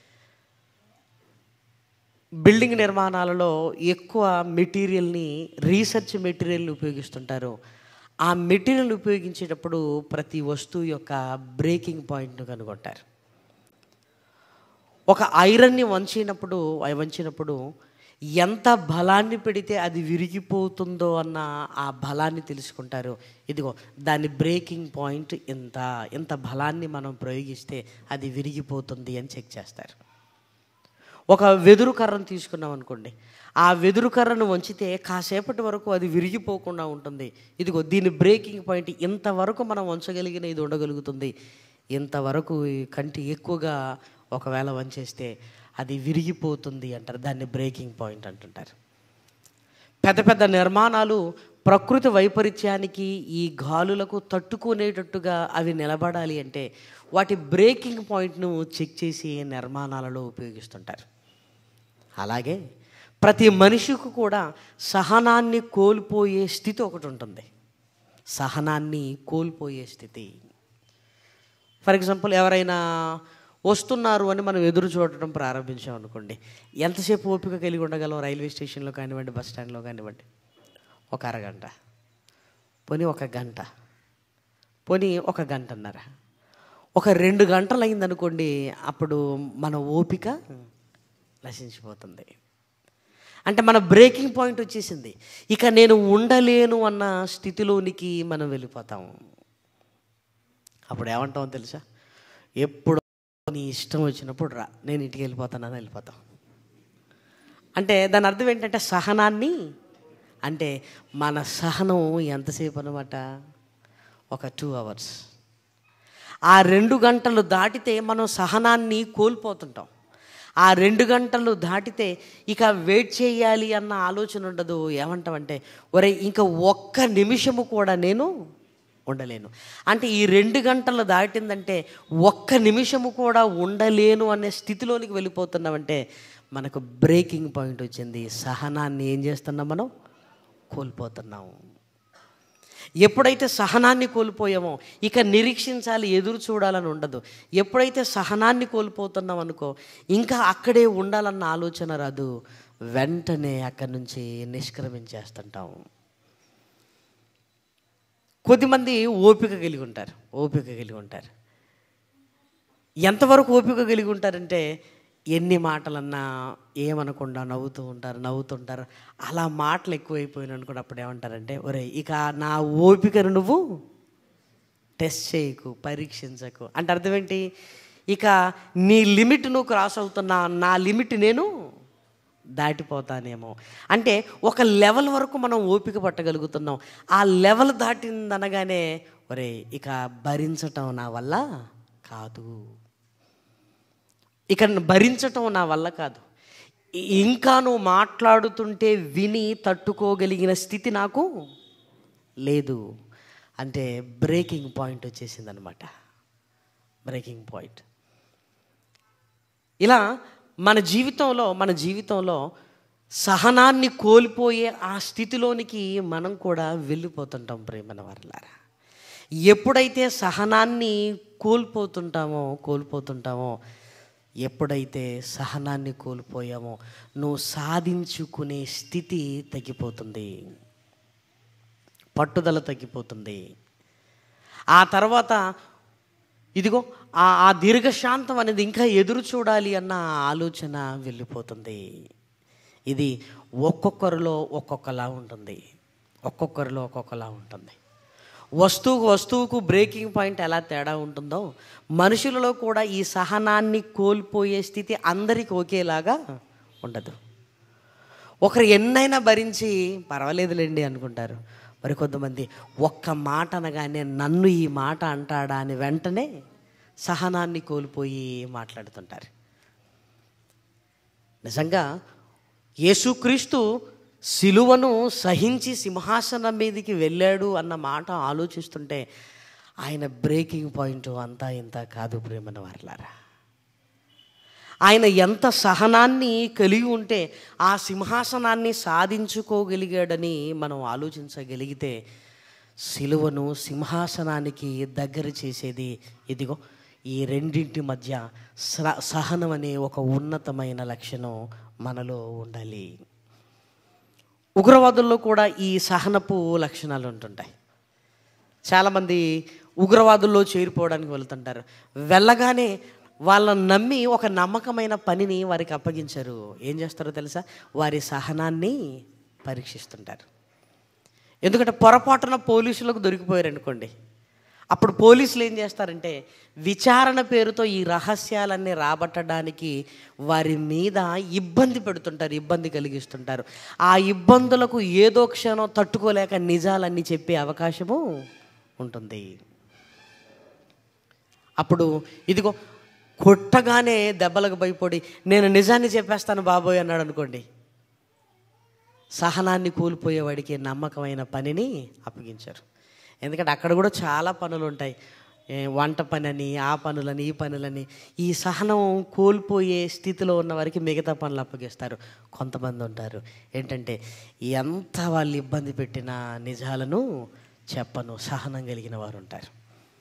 బిల్డింగ్ నిర్మాణాలలో ఎక్కువ మెటీరియల్ని రీసెర్చ్ మెటీరియల్ని ఉపయోగిస్తుంటారు ఆ మెటీరియల్ ఉపయోగించేటప్పుడు ప్రతి వస్తువు యొక్క బ్రేకింగ్ పాయింట్ను కనుగొంటారు ఒక ఐరన్ని వంచినప్పుడు అవి వంచినప్పుడు ఎంత బలాన్ని పెడితే అది విరిగిపోతుందో అన్న ఆ బలాన్ని తెలుసుకుంటారు ఇదిగో దాని బ్రేకింగ్ పాయింట్ ఇంత ఇంత బలాన్ని మనం ప్రయోగిస్తే అది విరిగిపోతుంది అని చెక్ చేస్తారు ఒక వెదురు కర్రను తీసుకున్నాం అనుకోండి ఆ వెదురు కర్రను వంచితే కాసేపటి వరకు అది విరిగిపోకుండా ఉంటుంది ఇదిగో దీని బ్రేకింగ్ పాయింట్ ఇంతవరకు మనం వంచగలిగిన ఇది ఉండగలుగుతుంది ఇంతవరకు ఈ కంటి ఎక్కువగా ఒకవేళ వంచేస్తే అది విరిగిపోతుంది అంటారు దాన్ని బ్రేకింగ్ పాయింట్ అంటుంటారు పెద్ద పెద్ద నిర్మాణాలు ప్రకృతి వైపరీత్యానికి ఈ గాలులకు తట్టుకునేటట్టుగా అవి నిలబడాలి అంటే వాటి బ్రేకింగ్ పాయింట్ను చెక్ చేసి నిర్మాణాలలో ఉపయోగిస్తుంటారు అలాగే ప్రతి మనిషికి కూడా సహనాన్ని కోల్పోయే స్థితి ఒకటి ఉంటుంది సహనాన్ని కోల్పోయే స్థితి ఫర్ ఎగ్జాంపుల్ ఎవరైనా వస్తున్నారు అని మనం ఎదురు చూడటం ప్రారంభించాం అనుకోండి ఎంతసేపు ఓపిక కలిగి ఉండగలం రైల్వే స్టేషన్లో కానివ్వండి బస్ స్టాండ్లో కానివ్వండి ఒక అరగంట పోనీ ఒక గంట పోనీ ఒక గంటన్నర ఒక రెండు గంటలు అయిందనుకోండి అప్పుడు మన ఓపిక నశించిపోతుంది అంటే మన బ్రేకింగ్ పాయింట్ వచ్చేసింది ఇక నేను ఉండలేను అన్న స్థితిలోనికి మనం వెళ్ళిపోతాము అప్పుడు ఏమంటామో తెలుసా ఎప్పుడు నీ ఇష్టం వచ్చినప్పుడు రా నేను ఇంటికి వెళ్ళిపోతానని వెళ్ళిపోతాం అంటే దాని అర్థం ఏంటంటే సహనాన్ని అంటే మన సహనం ఎంతసేపు అనమాట ఒక టూ అవర్స్ ఆ రెండు గంటలు దాటితే మనం సహనాన్ని కోల్పోతుంటాం ఆ రెండు గంటలు దాటితే ఇక వెయిట్ చేయాలి అన్న ఆలోచన ఉండదు ఏమంటామంటే ఒరే ఇంకా ఒక్క నిమిషము కూడా నేను ఉండలేను అంటే ఈ రెండు గంటలు దాటిందంటే ఒక్క నిమిషము కూడా ఉండలేను అనే స్థితిలోనికి వెళ్ళిపోతున్నామంటే మనకు బ్రేకింగ్ పాయింట్ వచ్చింది సహనాన్ని ఏం చేస్తున్నాం మనం కోల్పోతున్నాము ఎప్పుడైతే సహనాన్ని కోల్పోయామో ఇక నిరీక్షించాలి ఎదురు చూడాలని ఉండదు ఎప్పుడైతే సహనాన్ని కోల్పోతున్నాం అనుకో ఇంకా అక్కడే ఉండాలన్న ఆలోచన రాదు వెంటనే అక్కడి నుంచి నిష్క్రమించేస్తుంటాం కొద్దిమంది ఓపిక కలిగి ఉంటారు ఓపిక కలిగి ఉంటారు ఎంతవరకు ఓపిక కలిగి ఉంటారంటే ఎన్ని మాటలన్నా ఏమనకుండా నవ్వుతూ ఉంటారు నవ్వుతుంటారు అలా మాటలు ఎక్కువైపోయిన అనుకున్నప్పుడు అప్పుడు ఏమంటారంటే ఒరే ఇక నా ఓపికను నువ్వు టెస్ట్ చేయకు పరీక్షించకు అంటే అర్థం ఏంటి ఇక నీ లిమిట్ నువ్వు క్రాస్ అవుతున్నా నా లిమిట్ నేను దాటిపోతానేమో అంటే ఒక లెవెల్ వరకు మనం ఓపిక పట్టగలుగుతున్నాం ఆ లెవెల్ దాటిందనగానే ఒరే ఇక భరించటం నా వల్ల కాదు ఇక భరించటం నా వల్ల కాదు ఇంకా నువ్వు మాట్లాడుతుంటే విని తట్టుకోగలిగిన స్థితి నాకు లేదు అంటే బ్రేకింగ్ పాయింట్ వచ్చేసింది అనమాట బ్రేకింగ్ పాయింట్ ఇలా మన జీవితంలో మన జీవితంలో సహనాన్ని కోల్పోయే ఆ స్థితిలోనికి మనం కూడా వెళ్ళిపోతుంటాం ప్రేమన వారలారా ఎప్పుడైతే సహనాన్ని కోల్పోతుంటామో కోల్పోతుంటామో ఎప్పుడైతే సహనాన్ని కోల్పోయామో నువ్వు సాధించుకునే స్థితి తగ్గిపోతుంది పట్టుదల తగ్గిపోతుంది ఆ తర్వాత ఇదిగో ఆ ఆ దీర్ఘశాంతం అనేది ఇంకా ఎదురు చూడాలి అన్న ఆలోచన వెళ్ళిపోతుంది ఇది ఒక్కొక్కరిలో ఒక్కొక్కలా ఉంటుంది ఒక్కొక్కరిలో ఒక్కొక్కలా ఉంటుంది వస్తువుకు వస్తువుకు బ్రేకింగ్ పాయింట్ ఎలా తేడా ఉంటుందో మనుషులలో కూడా ఈ సహనాన్ని కోల్పోయే స్థితి అందరికీ ఒకేలాగా ఉండదు ఒకరు ఎన్నైనా భరించి పర్వాలేదులేండి అనుకుంటారు మరి కొంతమంది ఒక్క మాట అనగానే నన్ను ఈ మాట అంటాడా అని వెంటనే సహనాన్ని కోల్పోయి మాట్లాడుతుంటారు నిజంగా యేసుక్రీస్తు సిలువను సహించి సింహాసనం మీదకి వెళ్ళాడు అన్న మాట ఆలోచిస్తుంటే ఆయన బ్రేకింగ్ పాయింట్ అంతా ఇంత కాదు ప్రేమన వారలారా ఆయన ఎంత సహనాన్ని కలిగి ఉంటే ఆ సింహాసనాన్ని సాధించుకోగలిగాడని మనం ఆలోచించగలిగితే సిలువను సింహాసనానికి దగ్గర చేసేది ఇదిగో ఈ రెండింటి మధ్య స- సహనం అనే ఒక ఉన్నతమైన లక్షణం మనలో ఉండాలి ఉగ్రవాదుల్లో కూడా ఈ సహనపు లక్షణాలు ఉంటుంటాయి చాలామంది ఉగ్రవాదుల్లో చేరిపోవడానికి వెళ్తుంటారు వెళ్ళగానే వాళ్ళని నమ్మి ఒక నమ్మకమైన పనిని వారికి అప్పగించారు ఏం చేస్తారో తెలుసా వారి సహనాన్ని పరీక్షిస్తుంటారు ఎందుకంటే పొరపాటున పోలీసులకు దొరికిపోయారు అనుకోండి అప్పుడు పోలీసులు ఏం చేస్తారంటే విచారణ పేరుతో ఈ రహస్యాలన్నీ రాబట్టడానికి వారి మీద ఇబ్బంది పెడుతుంటారు ఇబ్బంది కలిగిస్తుంటారు ఆ ఇబ్బందులకు ఏదో క్షణం తట్టుకోలేక నిజాలన్నీ చెప్పే అవకాశము ఉంటుంది అప్పుడు ఇదిగో కొట్టగానే దెబ్బలకు భయపడి నేను నిజాన్ని చెప్పేస్తాను బాబోయ్ అన్నాడు అనుకోండి సహనాన్ని కోల్పోయేవాడికి నమ్మకమైన పనిని అప్పగించారు ఎందుకంటే అక్కడ కూడా చాలా పనులు ఉంటాయి ఏ, వంట పని అని ఆ పనులని ఈ పనులని ఈ సహనం కోల్పోయే స్థితిలో ఉన్న వారికి మిగతా పనులు అప్పగిస్తారు కొంతమంది ఉంటారు ఏంటంటే ఎంత వాళ్ళు ఇబ్బంది పెట్టిన నిజాలను చెప్పను సహనం కలిగిన వారు ఉంటారు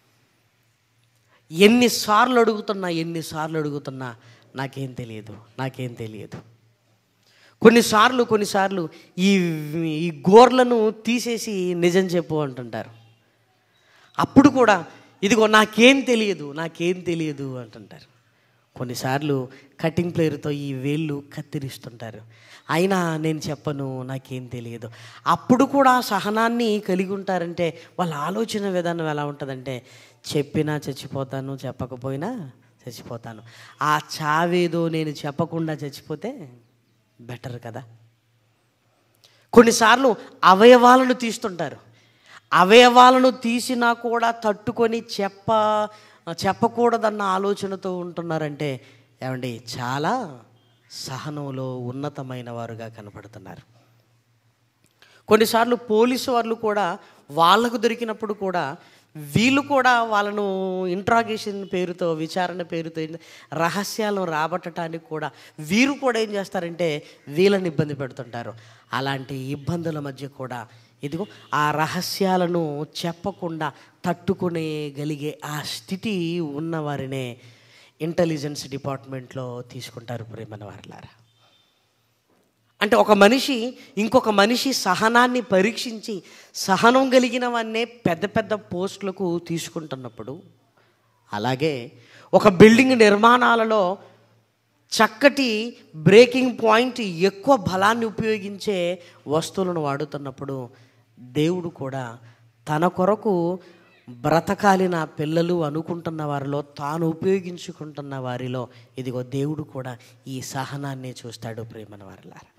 ఎన్నిసార్లు అడుగుతున్నా ఎన్నిసార్లు అడుగుతున్నా నాకేం తెలియదు నాకేం తెలియదు కొన్నిసార్లు కొన్నిసార్లు ఈ ఈ గోర్లను తీసేసి నిజం చెప్పు అంటుంటారు అప్పుడు కూడా ఇదిగో నాకేం తెలియదు నాకేం తెలియదు అంటుంటారు కొన్నిసార్లు కటింగ్ ప్లేయర్తో ఈ వేళ్ళు కత్తిరిస్తుంటారు అయినా నేను చెప్పను నాకేం తెలియదు అప్పుడు కూడా సహనాన్ని కలిగి ఉంటారంటే వాళ్ళ ఆలోచన విధానం ఎలా ఉంటుందంటే చెప్పినా చచ్చిపోతాను చెప్పకపోయినా చచ్చిపోతాను ఆ చావేదో నేను చెప్పకుండా చచ్చిపోతే బెటర్ కదా కొన్నిసార్లు అవయవాలను తీస్తుంటారు అవయవాలను తీసినా కూడా తట్టుకొని చెప్ప చెప్పకూడదన్న ఆలోచనతో ఉంటున్నారంటే ఏమండి చాలా సహనంలో ఉన్నతమైన వారుగా కనపడుతున్నారు కొన్నిసార్లు పోలీసు వాళ్ళు కూడా వాళ్ళకు దొరికినప్పుడు కూడా వీళ్ళు కూడా వాళ్ళను ఇంట్రాగేషన్ పేరుతో విచారణ పేరుతో ఏం- రహస్యాలను రాబట్టడానికి కూడా వీరు కూడా ఏం చేస్తారంటే వీళ్ళని ఇబ్బంది పెడుతుంటారు అలాంటి ఇబ్బందుల మధ్య కూడా ఇదిగో ఆ రహస్యాలను చెప్పకుండా తట్టుకునేగలిగే ఆ స్థితి ఉన్నవారినే ఇంటెలిజెన్స్ డిపార్ట్మెంట్లో తీసుకుంటారు ప్రేమన వారిలారా అంటే ఒక మనిషి ఇంకొక మనిషి సహనాన్ని పరీక్షించి సహనం కలిగిన వాన్నే పెద్ద పెద్ద పోస్టులకు తీసుకుంటున్నప్పుడు అలాగే ఒక బిల్డింగ్ నిర్మాణాలలో చక్కటి బ్రేకింగ్ పాయింట్ ఎక్కువ బలాన్ని ఉపయోగించే వస్తువులను వాడుతున్నప్పుడు దేవుడు కూడా తన కొరకు బ్రతకాలి నా పిల్లలు అనుకుంటున్న వారిలో తాను ఉపయోగించుకుంటున్న వారిలో ఇదిగో దేవుడు కూడా ఈ సహనాన్ని చూస్తాడు ప్రేమన వారిలారా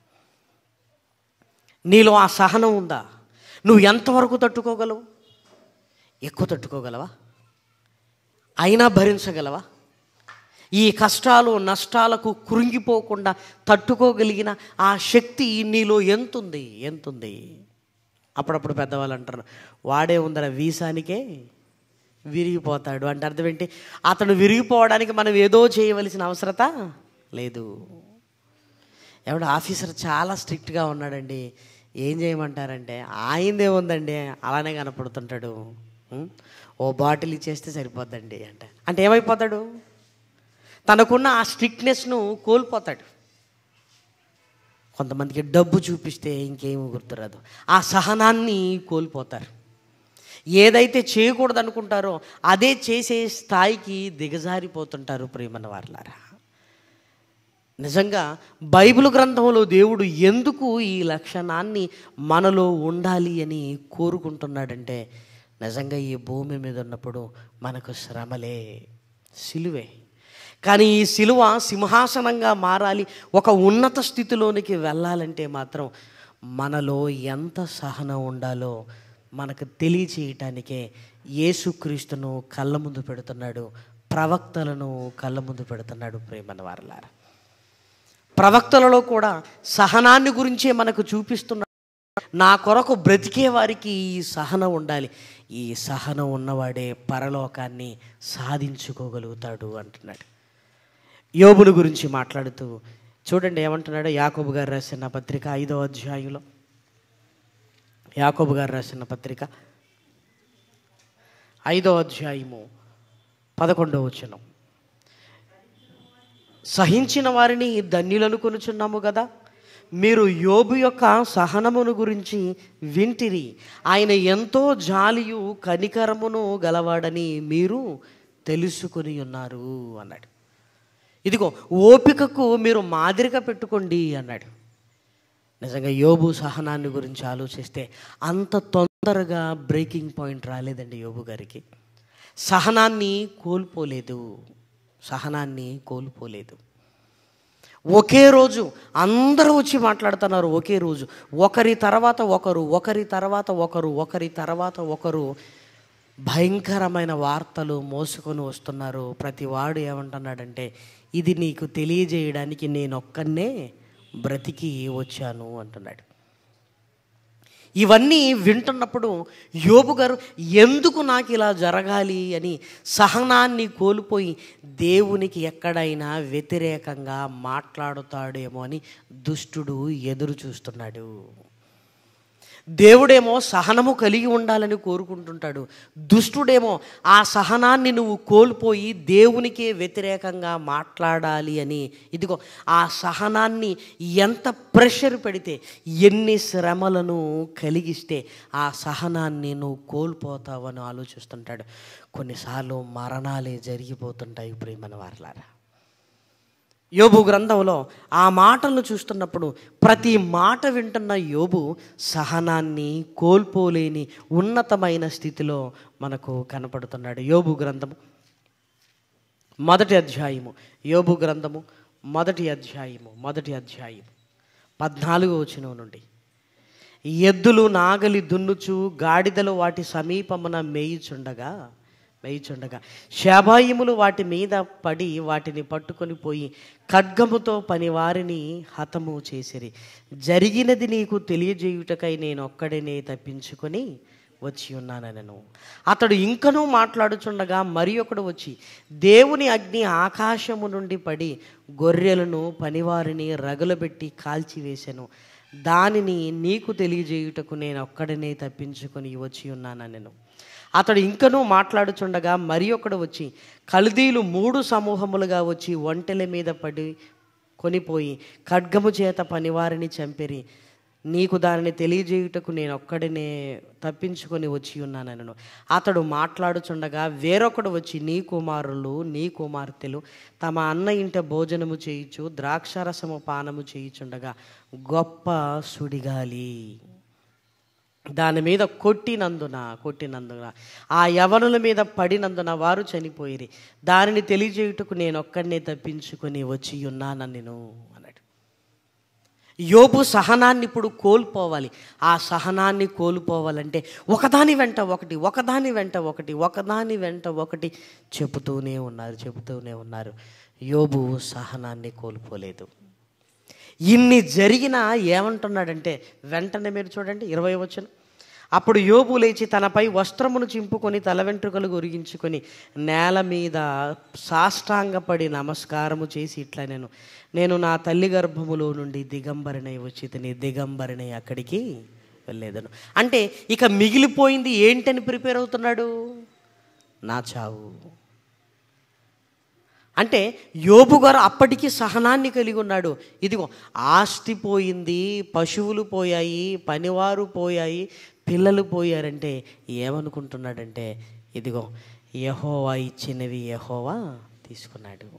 నీలో ఆ సహనం ఉందా నువ్వు ఎంతవరకు తట్టుకోగలవు ఎక్కువ తట్టుకోగలవా అయినా భరించగలవా ఈ కష్టాలు నష్టాలకు కృంగిపోకుండా తట్టుకోగలిగిన ఆ శక్తి నీలో ఎంతుంది ఎంతుంది అప్పుడప్పుడు పెద్దవాళ్ళు అంటారు వాడే ఉందర వీసానికే విరిగిపోతాడు అంటే అర్థం ఏంటి అతను విరిగిపోవడానికి మనం ఏదో చేయవలసిన అవసరత లేదు ఎవడు ఆఫీసర్ చాలా స్ట్రిక్ట్గా ఉన్నాడండి ఏం చేయమంటారంటే ఆయనదే ఉందండి అలానే కనపడుతుంటాడు ఉం? ఓ బాటిల్ ఇచ్చేస్తే సరిపోద్దండి అంటే అంటే ఏమైపోతాడు తనకున్న ఆ స్ట్రిక్ట్నెస్ను కోల్పోతాడు కొంతమందికి డబ్బు చూపిస్తే ఇంకేమి గుర్తురాదు ఆ సహనాన్ని కోల్పోతారు ఏదైతే చేయకూడదు అనుకుంటారో అదే చేసే స్థాయికి దిగజారిపోతుంటారు ప్రేమన్న వారులారా నిజంగా బైబిల్ గ్రంథంలో దేవుడు ఎందుకు ఈ లక్షణాన్ని మనలో ఉండాలి అని కోరుకుంటున్నాడంటే నిజంగా ఈ భూమి మీద ఉన్నప్పుడు మనకు శ్రమలే సిలువే కానీ ఈ సిలువ సింహాసనంగా మారాలి ఒక ఉన్నత స్థితిలోనికి వెళ్ళాలంటే మాత్రం మనలో ఎంత సహనం ఉండాలో మనకు తెలియచేయటానికే యేసుక్రీస్తును కళ్ళ ముందు పెడుతున్నాడు ప్రవక్తలను కళ్ళ ముందు పెడుతున్నాడు ప్రేమన్న వారలారా ప్రవక్తలలో కూడా సహనాన్ని గురించే మనకు చూపిస్తున్న నా కొరకు బ్రతికే వారికి ఈ సహనం ఉండాలి ఈ సహనం ఉన్నవాడే పరలోకాన్ని సాధించుకోగలుగుతాడు అంటున్నాడు యోబుని గురించి మాట్లాడుతూ చూడండి ఏమంటున్నాడు యాకోబు గారు రాసిన పత్రిక ఐదో అధ్యాయంలో యాకోబు గారు రాసిన పత్రిక ఐదో అధ్యాయము పదకొండవ వచనం సహించిన వారిని ధన్యులను కొనుచున్నాము కదా మీరు యోబు యొక్క సహనమును గురించి వింటిరి ఆయన ఎంతో జాలియు కనికరమును గలవాడని మీరు తెలుసుకుని ఉన్నారు అన్నాడు ఇదిగో ఓపికకు మీరు మాదిరిగా పెట్టుకోండి అన్నాడు నిజంగా యోబు సహనాన్ని గురించి ఆలోచిస్తే అంత తొందరగా బ్రేకింగ్ పాయింట్ రాలేదండి యోబు గారికి సహనాన్ని కోల్పోలేదు సహనాన్ని కోల్పోలేదు ఒకే రోజు అందరూ వచ్చి మాట్లాడుతున్నారు ఒకే రోజు ఒకరి తర్వాత ఒకరు ఒకరి తర్వాత ఒకరు ఒకరి తర్వాత ఒకరు భయంకరమైన వార్తలు మోసుకొని వస్తున్నారు ప్రతి వాడు ఏమంటున్నాడంటే ఇది నీకు తెలియజేయడానికి నేను ఒక్కనే బ్రతికి వచ్చాను అంటున్నాడు ఇవన్నీ వింటున్నప్పుడు యోబు గారు ఎందుకు నాకు ఇలా జరగాలి అని సహనాన్ని కోల్పోయి దేవునికి ఎక్కడైనా వ్యతిరేకంగా మాట్లాడుతాడేమో అని దుష్టుడు ఎదురు చూస్తున్నాడు దేవుడేమో సహనము కలిగి ఉండాలని కోరుకుంటుంటాడు దుష్టుడేమో ఆ సహనాన్ని నువ్వు కోల్పోయి దేవునికే వ్యతిరేకంగా మాట్లాడాలి అని ఇదిగో ఆ సహనాన్ని ఎంత ప్రెషర్ పెడితే ఎన్ని శ్రమలను కలిగిస్తే ఆ సహనాన్ని నువ్వు కోల్పోతావని ఆలోచిస్తుంటాడు కొన్నిసార్లు మరణాలే జరిగిపోతుంటాయి ప్రేమన వారలారా యోబు గ్రంథంలో ఆ మాటలను చూస్తున్నప్పుడు ప్రతి మాట వింటున్న యోబు సహనాన్ని కోల్పోలేని ఉన్నతమైన స్థితిలో మనకు కనపడుతున్నాడు యోబు గ్రంథము మొదటి అధ్యాయము యోబు గ్రంథము మొదటి అధ్యాయము మొదటి అధ్యాయము పద్నాలుగో వచనం నుండి ఎద్దులు నాగలి దున్నుచు గాడిదలు వాటి సమీపమున మేయుచుండగా మేయుచుండగా శాబాయిములు వాటి మీద పడి వాటిని పట్టుకొని పోయి ఖడ్గముతో పనివారిని హతము చేసిరి జరిగినది నీకు తెలియజేయుటకై నేను ఒక్కడినే తప్పించుకొని వచ్చి ఉన్నానను అతడు ఇంకనూ మాట్లాడుచుండగా మరి ఒకడు వచ్చి దేవుని అగ్ని ఆకాశము నుండి పడి గొర్రెలను పనివారిని రగులబెట్టి కాల్చివేశాను దానిని నీకు తెలియజేయుటకు నేను ఒక్కడనే తప్పించుకొని వచ్చి ఉన్నానను అతడు ఇంకనూ మాట్లాడుచుండగా మరి ఒకడు వచ్చి కల్దీలు మూడు సమూహములుగా వచ్చి ఒంటెల మీద పడి కొనిపోయి ఖడ్గము చేత పనివారిని చంపిరి నీకు దానిని తెలియజేయుటకు నేను ఒక్కడినే తప్పించుకొని వచ్చి ఉన్నానను అతడు మాట్లాడుచుండగా వేరొకడు వచ్చి నీ కుమారులు నీ కుమార్తెలు తమ అన్న ఇంట భోజనము చేయుచు ద్రాక్షారసము పానము చేయుచుండగా గొప్ప సుడిగాలి దాని మీద కొట్టినందున కొట్టినందున ఆ యవనుల మీద పడినందున వారు చనిపోయిరి దానిని తెలియజేయుటకు నేను ఒక్కడినే తప్పించుకొని వచ్చి ఉన్నాను నేను అన్నాడు యోబు సహనాన్ని ఇప్పుడు కోల్పోవాలి ఆ సహనాన్ని కోల్పోవాలంటే ఒకదాని వెంట ఒకటి ఒకదాని వెంట ఒకటి ఒకదాని వెంట ఒకటి చెబుతూనే ఉన్నారు చెబుతూనే ఉన్నారు యోబు సహనాన్ని కోల్పోలేదు ఇన్ని జరిగినా ఏమంటున్నాడంటే వెంటనే మీరు చూడండి ఇరవై వచ్చిన అప్పుడు యోబు లేచి తనపై వస్త్రమును చింపుకొని తల వెంట్రుకలు గురిగించుకొని నేల మీద సాష్టాంగపడి నమస్కారము చేసి ఇట్లా నేను నేను నా తల్లి గర్భములో నుండి దిగంబరినై వచ్చి తిని దిగంబరినై అక్కడికి వెళ్ళేదను అంటే ఇక మిగిలిపోయింది ఏంటని ప్రిపేర్ అవుతున్నాడు నా చావు అంటే యోబు గారు అప్పటికి సహనాన్ని కలిగి ఉన్నాడు ఇదిగో ఆస్తి పోయింది పశువులు పోయాయి పనివారు పోయాయి పిల్లలు పోయారంటే ఏమనుకుంటున్నాడంటే ఇదిగో యహోవా ఇచ్చినవి యహోవా తీసుకున్నాడు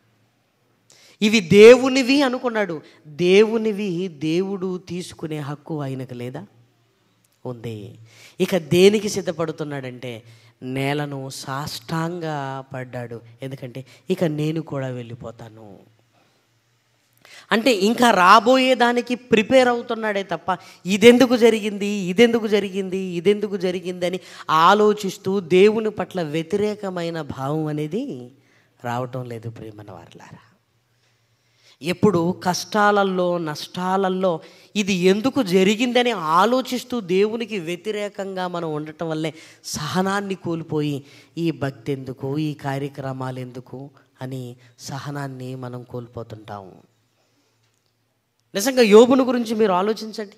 ఇవి దేవునివి అనుకున్నాడు దేవునివి దేవుడు తీసుకునే హక్కు ఆయనకు లేదా ఉంది ఇక దేనికి సిద్ధపడుతున్నాడంటే నేలను సాష్టాంగ పడ్డాడు ఎందుకంటే ఇక నేను కూడా వెళ్ళిపోతాను అంటే ఇంకా రాబోయే దానికి ప్రిపేర్ అవుతున్నాడే తప్ప ఇదెందుకు జరిగింది ఇదెందుకు జరిగింది ఇదెందుకు జరిగింది అని ఆలోచిస్తూ దేవుని పట్ల వ్యతిరేకమైన భావం అనేది రావటం లేదు ప్రేమన వారలారా ఎప్పుడు కష్టాలల్లో నష్టాలల్లో ఇది ఎందుకు జరిగిందని ఆలోచిస్తూ దేవునికి వ్యతిరేకంగా మనం ఉండటం వల్లే సహనాన్ని కోల్పోయి ఈ భక్తి ఎందుకు ఈ కార్యక్రమాలు ఎందుకు అని సహనాన్ని మనం కోల్పోతుంటాం నిజంగా యోబుని గురించి మీరు ఆలోచించండి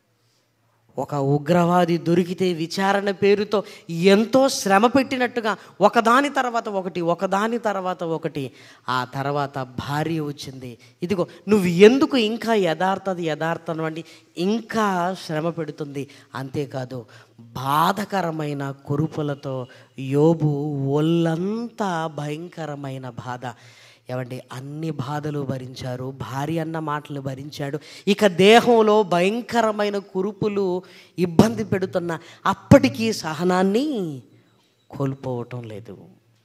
ఒక ఉగ్రవాది దొరికితే విచారణ పేరుతో ఎంతో శ్రమ పెట్టినట్టుగా ఒకదాని తర్వాత ఒకటి ఒకదాని తర్వాత ఒకటి ఆ తర్వాత భార్య వచ్చింది ఇదిగో నువ్వు ఎందుకు ఇంకా యథార్థది యథార్థం అంటే ఇంకా శ్రమ పెడుతుంది అంతేకాదు బాధకరమైన కురుపులతో యోబు ఒళ్ళంతా భయంకరమైన బాధ ఏమండి అన్ని బాధలు భరించారు భార్య అన్న మాటలు భరించాడు ఇక దేహంలో భయంకరమైన కురుపులు ఇబ్బంది పెడుతున్న అప్పటికీ సహనాన్ని కోల్పోవటం లేదు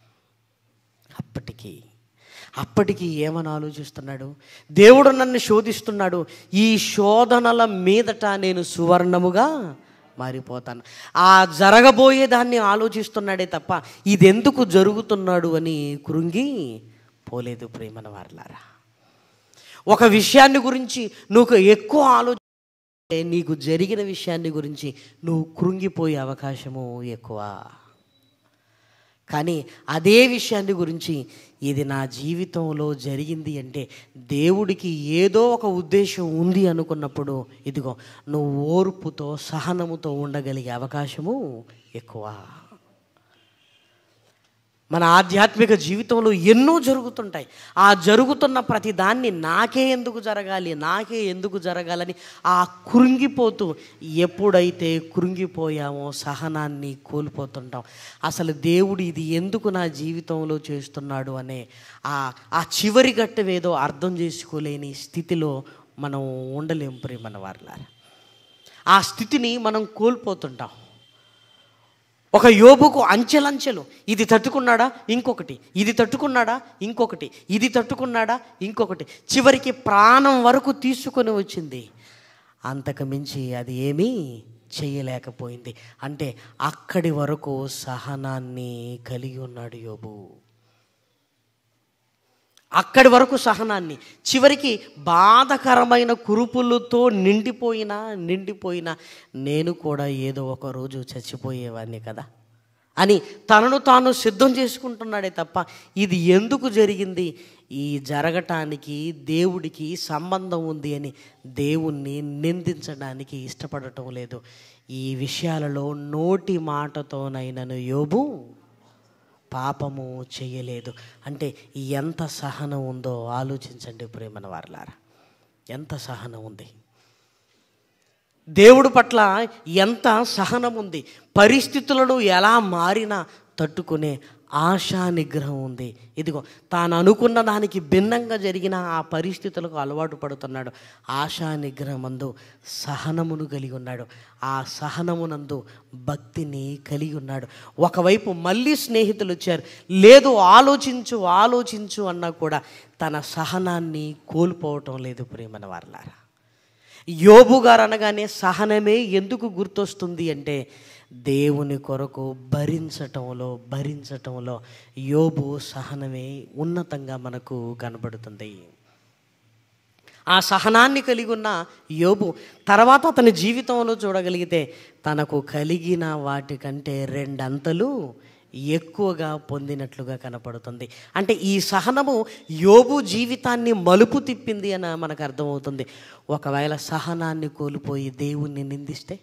అప్పటికి అప్పటికి ఏమని ఆలోచిస్తున్నాడు దేవుడు నన్ను శోధిస్తున్నాడు ఈ శోధనల మీదట నేను సువర్ణముగా మారిపోతాను ఆ జరగబోయే దాన్ని ఆలోచిస్తున్నాడే తప్ప ఇదెందుకు జరుగుతున్నాడు అని కృంగి పోలేదు ప్రేమన వారలారా ఒక విషయాన్ని గురించి నువ్వు ఎక్కువ ఆలోచి నీకు జరిగిన విషయాన్ని గురించి నువ్వు కృంగిపోయే అవకాశము ఎక్కువ కానీ అదే విషయాన్ని గురించి ఇది నా జీవితంలో జరిగింది అంటే దేవుడికి ఏదో ఒక ఉద్దేశం ఉంది అనుకున్నప్పుడు ఇదిగో నువ్వు ఓర్పుతో సహనముతో ఉండగలిగే అవకాశము ఎక్కువ మన ఆధ్యాత్మిక జీవితంలో ఎన్నో జరుగుతుంటాయి ఆ జరుగుతున్న ప్రతి దాన్ని నాకే ఎందుకు జరగాలి నాకే ఎందుకు జరగాలని ఆ కృంగిపోతూ ఎప్పుడైతే కృంగిపోయామో సహనాన్ని కోల్పోతుంటాం అసలు దేవుడు ఇది ఎందుకు నా జీవితంలో చేస్తున్నాడు అనే ఆ ఆ చివరి ఘట్టం ఏదో అర్థం చేసుకోలేని స్థితిలో మనం ఉండలేం ప్రేమన వారిలారా ఆ స్థితిని మనం కోల్పోతుంటాం ఒక యోబుకు అంచెలంచెలు ఇది తట్టుకున్నాడా ఇంకొకటి ఇది తట్టుకున్నాడా ఇంకొకటి ఇది తట్టుకున్నాడా ఇంకొకటి చివరికి ప్రాణం వరకు తీసుకొని వచ్చింది అంతకు మించి అది ఏమీ చేయలేకపోయింది అంటే అక్కడి వరకు సహనాన్ని కలిగి ఉన్నాడు యోబు అక్కడి వరకు సహనాన్ని చివరికి బాధకరమైన కురుపులతో నిండిపోయిన నిండిపోయిన నేను కూడా ఏదో ఒక రోజు చచ్చిపోయేవాడిని కదా అని తనను తాను సిద్ధం చేసుకుంటున్నాడే తప్ప ఇది ఎందుకు జరిగింది ఈ జరగటానికి దేవుడికి సంబంధం ఉంది అని దేవుణ్ణి నిందించడానికి ఇష్టపడటం లేదు ఈ విషయాలలో నోటి మాటతోనైనను యోబు పాపము చేయలేదు అంటే ఎంత సహనం ఉందో ఆలోచించండి ప్రేమన వారలారా ఎంత సహనం ఉంది దేవుడు పట్ల ఎంత సహనం ఉంది పరిస్థితులను ఎలా మారినా తట్టుకునే ఆశా నిగ్రహం ఉంది ఇదిగో తాను అనుకున్న దానికి భిన్నంగా జరిగిన ఆ పరిస్థితులకు అలవాటు పడుతున్నాడు ఆశా నిగ్రహం అందు సహనమును కలిగి ఉన్నాడు ఆ సహనమునందు భక్తిని కలిగి ఉన్నాడు ఒకవైపు మళ్ళీ స్నేహితులు వచ్చారు లేదు ఆలోచించు ఆలోచించు అన్నా కూడా తన సహనాన్ని కోల్పోవటం లేదు ప్రేమన వారలారా యోబు గారు అనగానే సహనమే ఎందుకు గుర్తొస్తుంది అంటే దేవుని కొరకు భరించటంలో భరించటంలో యోబు సహనమే ఉన్నతంగా మనకు కనబడుతుంది ఆ సహనాన్ని కలిగి ఉన్న యోబు తర్వాత అతని జీవితంలో చూడగలిగితే తనకు కలిగిన వాటికంటే రెండంతలు ఎక్కువగా పొందినట్లుగా కనపడుతుంది అంటే ఈ సహనము యోబు జీవితాన్ని మలుపు తిప్పింది అని మనకు అర్థమవుతుంది ఒకవేళ సహనాన్ని కోల్పోయి దేవుణ్ణి నిందిస్తే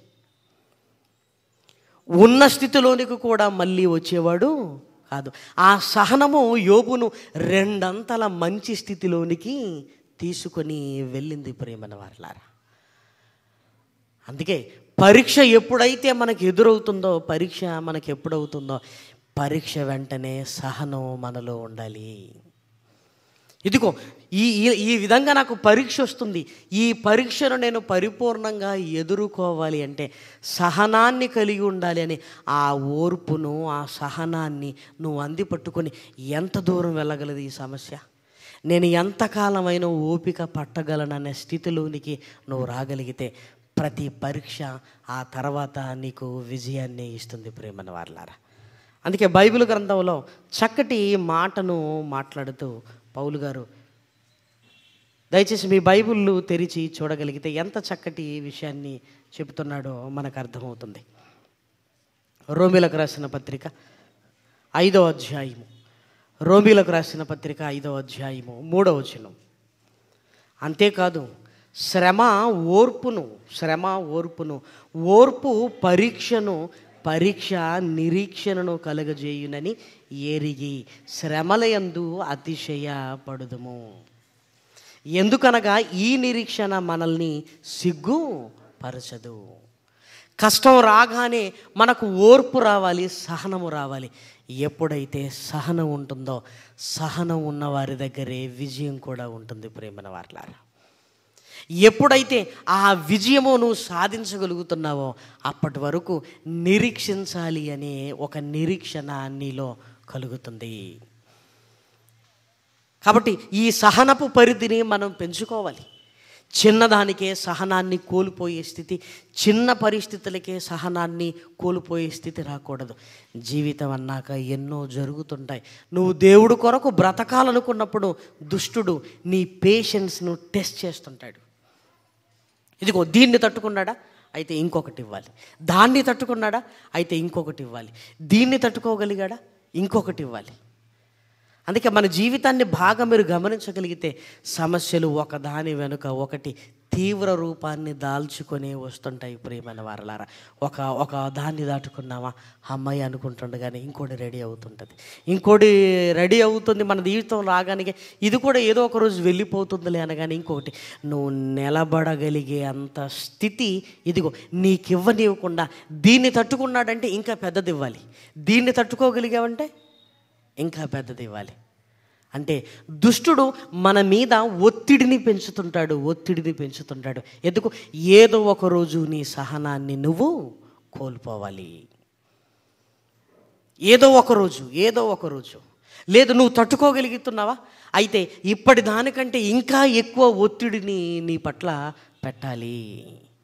ఉన్న స్థితిలోనికి కూడా మళ్ళీ వచ్చేవాడు కాదు ఆ సహనము యోబును రెండంతల మంచి స్థితిలోనికి తీసుకొని వెళ్ళింది ప్రేమన వారలారా అందుకే పరీక్ష ఎప్పుడైతే మనకు ఎదురవుతుందో పరీక్ష మనకు ఎప్పుడవుతుందో పరీక్ష వెంటనే సహనం మనలో ఉండాలి ఇదిగో ఈ ఈ- ఈ విధంగా నాకు పరీక్ష వస్తుంది ఈ పరీక్షను నేను పరిపూర్ణంగా ఎదుర్కోవాలి అంటే సహనాన్ని కలిగి ఉండాలి అని ఆ ఓర్పును ఆ సహనాన్ని నువ్వు అంది పట్టుకొని ఎంత దూరం వెళ్ళగలదు ఈ సమస్య నేను ఎంతకాలమైన ఓపిక పట్టగలననే స్థితిలోనికి నువ్వు రాగలిగితే ప్రతి పరీక్ష ఆ తర్వాత నీకు విజయాన్ని ఇస్తుంది ప్రేమన వారలారా అందుకే బైబిల్ గ్రంథంలో చక్కటి మాటను మాట్లాడుతూ పౌలు గారు దయచేసి మీ బైబిళ్ళు తెరిచి చూడగలిగితే ఎంత చక్కటి విషయాన్ని చెబుతున్నాడో మనకు అర్థమవుతుంది రోమిలకు రాసిన పత్రిక ఐదో అధ్యాయము రోమిలకు రాసిన పత్రిక ఐదో అధ్యాయము మూడో వచనం అంతేకాదు శ్రమ ఓర్పును శ్రమ ఓర్పును ఓర్పు పరీక్షను పరీక్ష నిరీక్షణను కలగజేయునని ఎరిగి శ్రమలయందు అతిశయపడుదుము ఎందుకనగా ఈ నిరీక్షణ మనల్ని సిగ్గు పరచదు కష్టం రాగానే మనకు ఓర్పు రావాలి సహనము రావాలి ఎప్పుడైతే సహనం ఉంటుందో సహనం ఉన్న వారి దగ్గరే విజయం కూడా ఉంటుంది ప్రేమన వారలారా ఎప్పుడైతే ఆ విజయము నువ్వు సాధించగలుగుతున్నావో అప్పటి వరకు నిరీక్షించాలి అనే ఒక నిరీక్షణ నీలో కలుగుతుంది కాబట్టి ఈ సహనపు పరిధిని మనం పెంచుకోవాలి చిన్నదానికే సహనాన్ని కోల్పోయే స్థితి చిన్న పరిస్థితులకే సహనాన్ని కోల్పోయే స్థితి రాకూడదు జీవితం అన్నాక ఎన్నో జరుగుతుంటాయి నువ్వు దేవుడు కొరకు బ్రతకాలనుకున్నప్పుడు దుష్టుడు నీ పేషెన్స్ను టెస్ట్ చేస్తుంటాడు ఇదిగో దీన్ని తట్టుకున్నాడా అయితే ఇంకొకటి ఇవ్వాలి దాన్ని తట్టుకున్నాడా అయితే ఇంకొకటి ఇవ్వాలి దీన్ని తట్టుకోగలిగాడా ఇంకొకటి ఇవ్వాలి అందుకే మన జీవితాన్ని బాగా మీరు గమనించగలిగితే సమస్యలు ఒకదాని వెనుక ఒకటి తీవ్ర రూపాన్ని దాల్చుకొని వస్తుంటాయి ప్రియమైన వారలారా ఒక ఒక దాన్ని దాటుకున్నామా అమ్మాయి అనుకుంటుండగానే ఇంకోటి రెడీ అవుతుంటుంది ఇంకోటి రెడీ అవుతుంది మన జీవితం రాగానే ఇది కూడా ఏదో ఒక రోజు వెళ్ళిపోతుందిలే అనగానే ఇంకొకటి నువ్వు నిలబడగలిగే అంత స్థితి ఇదిగో నీకు ఇవ్వనివ్వకుండా దీన్ని తట్టుకున్నాడంటే ఇంకా పెద్దది ఇవ్వాలి దీన్ని తట్టుకోగలిగావంటే ఇంకా పెద్దది ఇవ్వాలి అంటే దుష్టుడు మన మీద ఒత్తిడిని పెంచుతుంటాడు ఒత్తిడిని పెంచుతుంటాడు ఎందుకు ఏదో ఒక రోజు నీ సహనాన్ని నువ్వు కోల్పోవాలి ఏదో ఒక రోజు ఏదో ఒక రోజు లేదు నువ్వు తట్టుకోగలుగుతున్నావా అయితే ఇప్పటి దానికంటే ఇంకా ఎక్కువ ఒత్తిడిని నీ పట్ల పెట్టాలి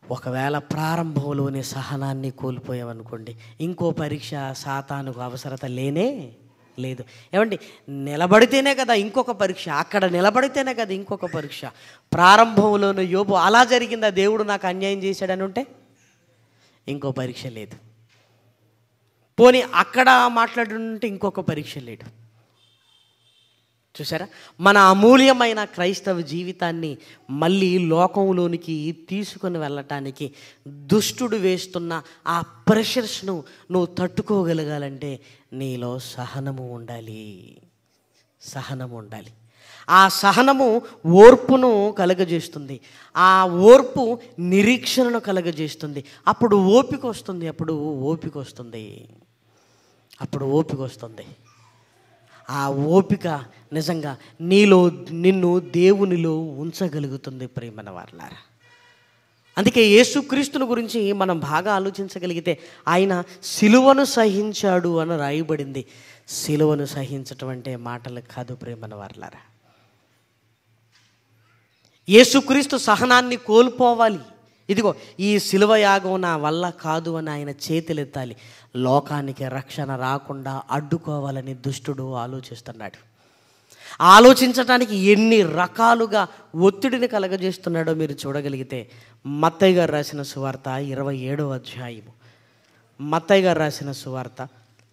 ఒకవేళ ప్రారంభంలోని సహనాన్ని కోల్పోయామనుకోండి ఇంకో పరీక్ష సాతానుకు అవసరత లేనే లేదు ఏమండి నిలబడితేనే కదా ఇంకొక పరీక్ష అక్కడ నిలబడితేనే కదా ఇంకొక పరీక్ష ప్రారంభంలోని యోబు అలా జరిగిందా దేవుడు నాకు అన్యాయం చేశాడని ఉంటే ఇంకో పరీక్ష లేదు పోనీ అక్కడ మాట్లాడుంటే ఇంకొక పరీక్ష లేడు చూసారా మన అమూల్యమైన క్రైస్తవ జీవితాన్ని మళ్ళీ లోకంలోనికి తీసుకొని వెళ్ళటానికి దుష్టుడు వేస్తున్న ఆ ప్రెషర్స్ను నువ్వు తట్టుకోగలగాలంటే నీలో సహనము ఉండాలి సహనము ఉండాలి ఆ సహనము ఓర్పును కలగజేస్తుంది ఆ ఓర్పు నిరీక్షణను కలగజేస్తుంది అప్పుడు ఓపిక వస్తుంది అప్పుడు ఓపిక వస్తుంది అప్పుడు ఓపిక వస్తుంది ఆ ఓపిక నిజంగా నీలో నిన్ను దేవునిలో ఉంచగలుగుతుంది ప్రేమన వారలారా అందుకే యేసుక్రీస్తుని గురించి మనం బాగా ఆలోచించగలిగితే ఆయన సిలువను సహించాడు అని రాయబడింది సిలువను సహించటం అంటే మాటలు కాదు ప్రేమన వారలారా యేసుక్రీస్తు సహనాన్ని కోల్పోవాలి ఇదిగో ఈ సిలువ యాగం నా వల్ల కాదు అని ఆయన చేతులెత్తాలి లోకానికి రక్షణ రాకుండా అడ్డుకోవాలని దుష్టుడు ఆలోచిస్తున్నాడు ఆలోచించటానికి ఎన్ని రకాలుగా ఒత్తిడిని కలగజేస్తున్నాడో మీరు చూడగలిగితే మత్తయ్య గారు రాసిన సువార్త ఇరవై ఏడవ అధ్యాయము మత్తయ్య గారు రాసిన సువార్త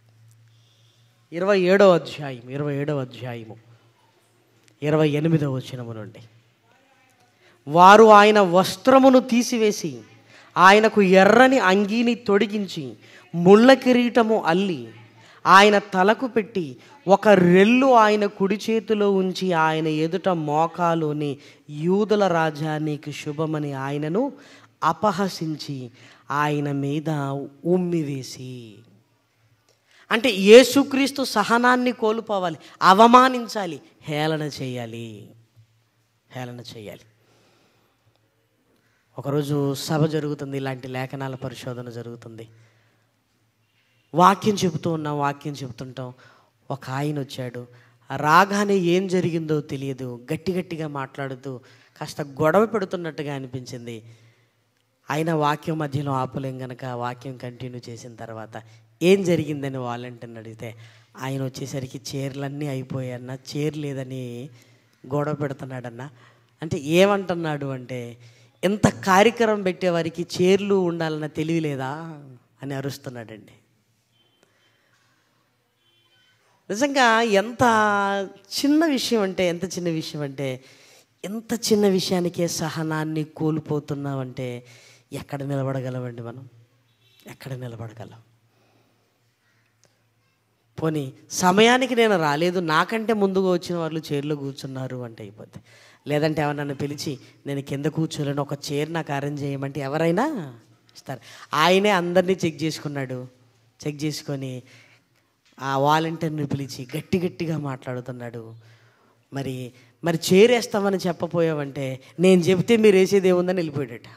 ఇరవై ఏడవ అధ్యాయం ఇరవై ఏడవ అధ్యాయము ఇరవై ఎనిమిదవ వచనము నుండి వారు ఆయన వస్త్రమును తీసివేసి ఆయనకు ఎర్రని అంగీని తొడిగించి ముళ్ళ కిరీటము అల్లి ఆయన తలకు పెట్టి ఒక రెల్లు ఆయన కుడి చేతిలో ఉంచి ఆయన ఎదుట మోకాలుని యూదుల రాజా నీకు శుభమని ఆయనను అపహసించి ఆయన మీద ఉమ్మివేసి అంటే యేసుక్రీస్తు సహనాన్ని కోల్పోవాలి అవమానించాలి హేళన చేయాలి హేళన చేయాలి ఒకరోజు సభ జరుగుతుంది ఇలాంటి లేఖనాల పరిశోధన జరుగుతుంది వాక్యం చెబుతూ ఉన్నాం వాక్యం చెబుతుంటాం ఒక ఆయన వచ్చాడు రాగానే ఏం జరిగిందో తెలియదు గట్టి గట్టిగా మాట్లాడుతూ కాస్త గొడవ పెడుతున్నట్టుగా అనిపించింది ఆయన వాక్యం మధ్యలో ఆపలేం గనక వాక్యం కంటిన్యూ చేసిన తర్వాత ఏం జరిగిందని వాలంటీర్ని అడిగితే ఆయన వచ్చేసరికి చీరలన్నీ అయిపోయాయన్న చీర లేదని గొడవ పెడుతున్నాడన్న అంటే ఏమంటున్నాడు అంటే ఎంత కార్యక్రమం పెట్టేవారికి చీరలు ఉండాలన్న తెలివి లేదా అని అరుస్తున్నాడండి నిజంగా ఎంత చిన్న విషయం అంటే ఎంత చిన్న విషయం అంటే ఎంత చిన్న విషయానికే సహనాన్ని కోల్పోతున్నామంటే ఎక్కడ నిలబడగలమండి మనం ఎక్కడ నిలబడగలం పోనీ సమయానికి నేను రాలేదు నాకంటే ముందుగా వచ్చిన వాళ్ళు చైర్లో కూర్చున్నారు అంటే అయిపోద్ది లేదంటే ఎవరన్నా పిలిచి నేను కింద కూర్చోలేను ఒక చైర్ నాకు అరేంజ్ చేయమంటే ఎవరైనా ఇస్తారు ఆయనే అందరినీ చెక్ చేసుకున్నాడు చెక్ చేసుకొని ఆ వాలంటీర్ని పిలిచి గట్టి గట్టిగా మాట్లాడుతున్నాడు మరి మరి చేరేస్తామని చెప్పపోయావంటే నేను చెప్తే మీరు వేసేది ఏముందని వెళ్ళిపోయాడట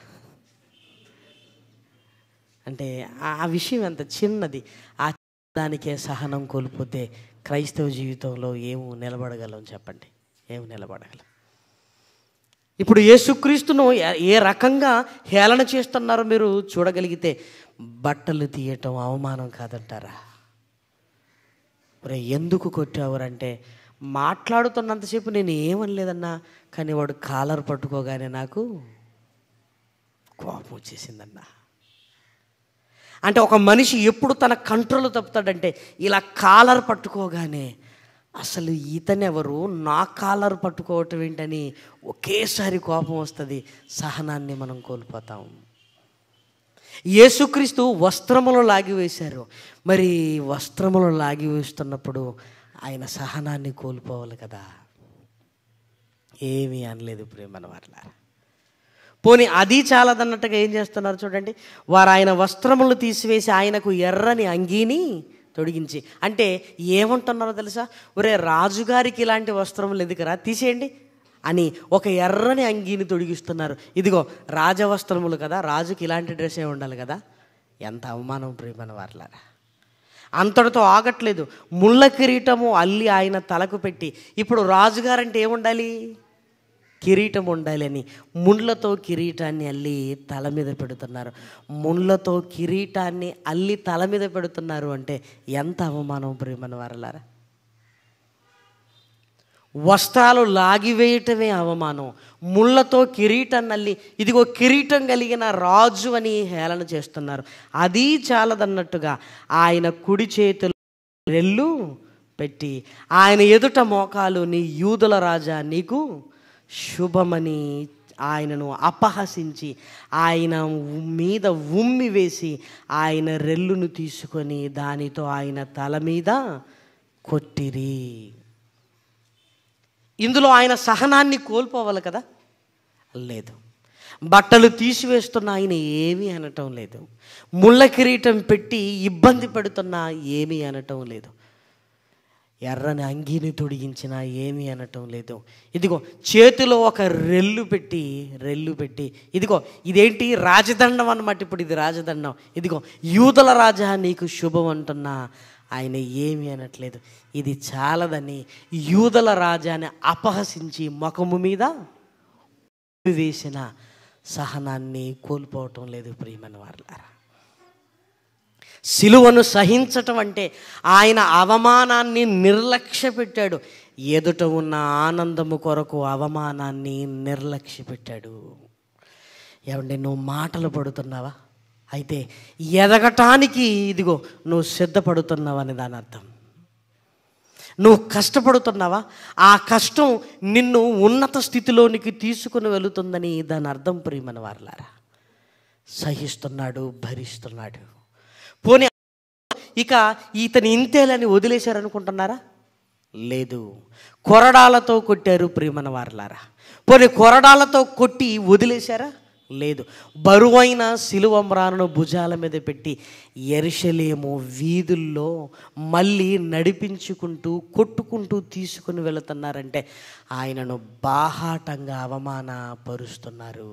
అంటే ఆ ఆ విషయం ఎంత చిన్నది ఆ దానికే సహనం కోల్పోతే క్రైస్తవ జీవితంలో ఏము నిలబడగలం చెప్పండి ఏమి నిలబడగలం ఇప్పుడు యేసుక్రీస్తును ఏ- ఏ రకంగా హేళన చేస్తున్నారో మీరు చూడగలిగితే బట్టలు తీయటం అవమానం కాదంటారా ఒరే ఎందుకు కొట్టావురంటే మాట్లాడుతున్నంతసేపు నేను ఏమనలేదన్నా కానీ వాడు కాలర్ పట్టుకోగానే నాకు కోపం వచ్చేసిందన్నా అంటే ఒక మనిషి ఎప్పుడు తన కంట్రోల్ తప్పుతాడంటే ఇలా కాలర్ పట్టుకోగానే అసలు ఇతనెవరు నా కాలర్ పట్టుకోవటం ఏంటని ఒకేసారి కోపం వస్తుంది సహనాన్ని మనం కోల్పోతాం యేసుక్రీస్తు వస్త్రములు లాగివేశారు మరి వస్త్రములు లాగివేస్తున్నప్పుడు ఆయన సహనాన్ని కోల్పోవాలి కదా ఏమీ అనలేదు ప్రేమన వారిలారా పోనీ అది చాలదన్నట్టుగా ఏం చేస్తున్నారు చూడండి వారు ఆయన వస్త్రములు తీసివేసి ఆయనకు ఎర్రని అంగీని తొడిగించి అంటే ఏమంటున్నారో తెలుసా ఒరే రాజుగారికి ఇలాంటి వస్త్రములు ఎందుకురా తీసేయండి అని ఒక ఎర్రని అంగీని తొడిగిస్తున్నారు ఇదిగో రాజవస్త్రములు కదా రాజుకి ఇలాంటి డ్రెస్సే ఉండాలి కదా ఎంత అవమానం ప్రేమన వారిలారా అంతటితో ఆగట్లేదు ముళ్ళ కిరీటము అల్లి ఆయన తలకు పెట్టి ఇప్పుడు రాజుగారంటే ఏముండాలి కిరీటం ఉండాలని ముళ్ళతో కిరీటాన్ని అల్లి తల మీద పెడుతున్నారు ముళ్ళతో కిరీటాన్ని అల్లి తల మీద పెడుతున్నారు అంటే ఎంత అవమానం ప్రేమను వారలారా వస్త్రాలు లాగివేయటమే అవమానం ముళ్ళతో కిరీటం నల్లి ఇదిగో కిరీటం కలిగిన రాజు అని హేళన చేస్తున్నారు అది చాలదన్నట్టుగా ఆయన కుడి చేతులు రెల్లు పెట్టి ఆయన ఎదుట మోకాలు నీ యూదుల రాజా నీకు శుభమని ఆయనను అపహసించి ఆయన మీద ఉమ్మి వేసి ఆయన రెల్లును తీసుకొని దానితో ఆయన తల మీద కొట్టిరి ఇందులో ఆయన సహనాన్ని కోల్పోవాలి కదా లేదు బట్టలు తీసివేస్తున్న ఆయన ఏమీ అనటం లేదు ముళ్ళ కిరీటం పెట్టి ఇబ్బంది పెడుతున్నా ఏమీ అనటం లేదు ఎర్రని అంగీని తొడిగించినా ఏమీ అనటం లేదు ఇదిగో చేతిలో ఒక రెల్లు పెట్టి రెల్లు పెట్టి ఇదిగో ఇదేంటి రాజదండం అన్నమాట ఇప్పుడు ఇది రాజదండం ఇదిగో యూదుల రాజా నీకు శుభం అంటున్నా ఆయన ఏమీ అనట్లేదు ఇది చాలదని యూదల రాజాని అపహసించి ముఖము మీద వేసిన సహనాన్ని కోల్పోవటం లేదు ప్రియమైన వారులారా సిలువను సహించటం అంటే ఆయన అవమానాన్ని నిర్లక్ష్య పెట్టాడు ఎదుట ఉన్న ఆనందము కొరకు అవమానాన్ని నిర్లక్ష్య పెట్టాడు ఏమంటే నువ్వు మాటలు పడుతున్నావా అయితే ఎదగటానికి ఇదిగో నువ్వు సిద్ధపడుతున్నావని దాని అర్థం నువ్వు కష్టపడుతున్నావా ఆ కష్టం నిన్ను ఉన్నత స్థితిలోనికి తీసుకుని వెళుతుందని దాని అర్థం ప్రియమన వారలారా సహిస్తున్నాడు భరిస్తున్నాడు పోనీ ఇక ఇతని ఇంతేలని వదిలేశారనుకుంటున్నారా లేదు కొరడాలతో కొట్టారు ప్రియమన వారలారా పోనీ కొరడాలతో కొట్టి వదిలేశారా లేదు బరువైన సిలువమ్రాను భుజాల మీద పెట్టి ఎరుషలేము వీధుల్లో మళ్ళీ నడిపించుకుంటూ కొట్టుకుంటూ తీసుకుని వెళుతున్నారంటే ఆయనను బాహాటంగా అవమానపరుస్తున్నారు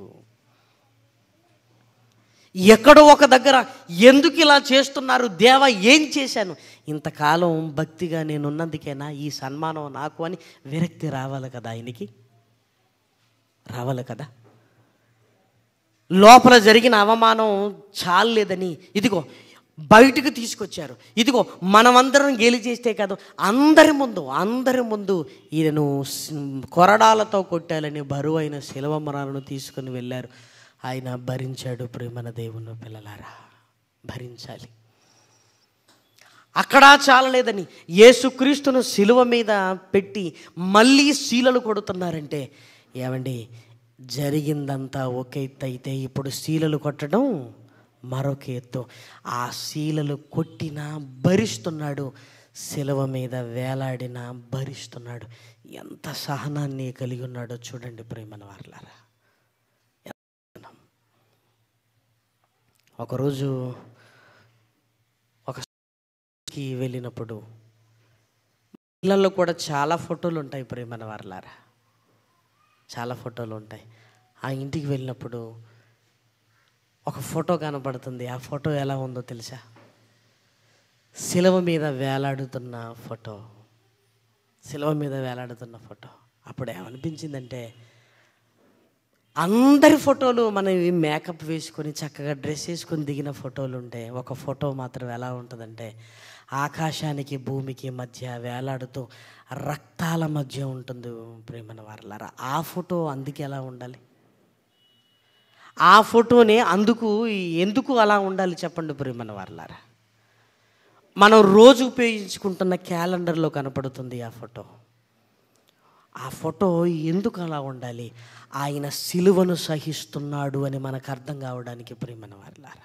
ఎక్కడో ఒక దగ్గర ఎందుకు ఇలా చేస్తున్నారు దేవ ఏం చేశాను ఇంతకాలం భక్తిగా నేనున్నందుకేనా ఈ సన్మానం నాకు అని విరక్తి రావాలి కదా ఆయనకి రావాలి కదా లోపల జరిగిన అవమానం చాలేదని ఇదిగో బయటకు తీసుకొచ్చారు ఇదిగో మనమందరం గేలి చేస్తే కాదు అందరి ముందు అందరి ముందు ఈయనను స్- కొరడాలతో కొట్టాలని బరువైన శిలవమరాలను తీసుకుని వెళ్ళారు ఆయన భరించాడు ప్రేమన దేవుని పిల్లలారా భరించాలి అక్కడా చాలలేదని యేసుక్రీస్తును శిలువ మీద పెట్టి మళ్ళీ శీలలు కొడుతున్నారంటే ఏమండి జరిగిందంతా ఒక ఎత్తు అయితే ఇప్పుడు శీలలు కొట్టడం మరొక ఎత్తు ఆ శీలలు కొట్టినా భరిస్తున్నాడు శిలువ మీద వేలాడినా భరిస్తున్నాడు ఎంత సహనాన్ని కలిగి ఉన్నాడో చూడండి ప్రేమన వారలారా ఒకరోజు ఒక కి వెళ్ళినప్పుడు ఇళ్ళల్లో కూడా చాలా ఫోటోలు ఉంటాయి ప్రేమన వారలారా చాలా ఫోటోలు ఉంటాయి ఆ ఇంటికి వెళ్ళినప్పుడు ఒక ఫోటో కనపడుతుంది ఆ ఫోటో ఎలా ఉందో తెలుసా శిలవ మీద వేలాడుతున్న ఫోటో శిలవ మీద వేలాడుతున్న ఫోటో అప్పుడు ఏమనిపించిందంటే అందరి ఫోటోలు మనం ఇవి మేకప్ వేసుకొని చక్కగా డ్రెస్ వేసుకొని దిగిన ఫోటోలు ఉంటాయి ఒక ఫోటో మాత్రం ఎలా ఉంటుందంటే ఆకాశానికి భూమికి మధ్య వేలాడుతూ రక్తాల మధ్య ఉంటుంది ప్రేమన వారలారా ఆ ఫోటో అందుకే ఎలా ఉండాలి ఆ ఫోటోనే అందుకు ఎందుకు అలా ఉండాలి చెప్పండి ప్రేమన వారలారా మనం రోజు ఉపయోగించుకుంటున్న క్యాలెండర్లో కనపడుతుంది ఆ ఫోటో ఆ ఫోటో ఎందుకు అలా ఉండాలి ఆయన సిలువను సహిస్తున్నాడు అని మనకు అర్థం కావడానికి ప్రేమన వారిలారా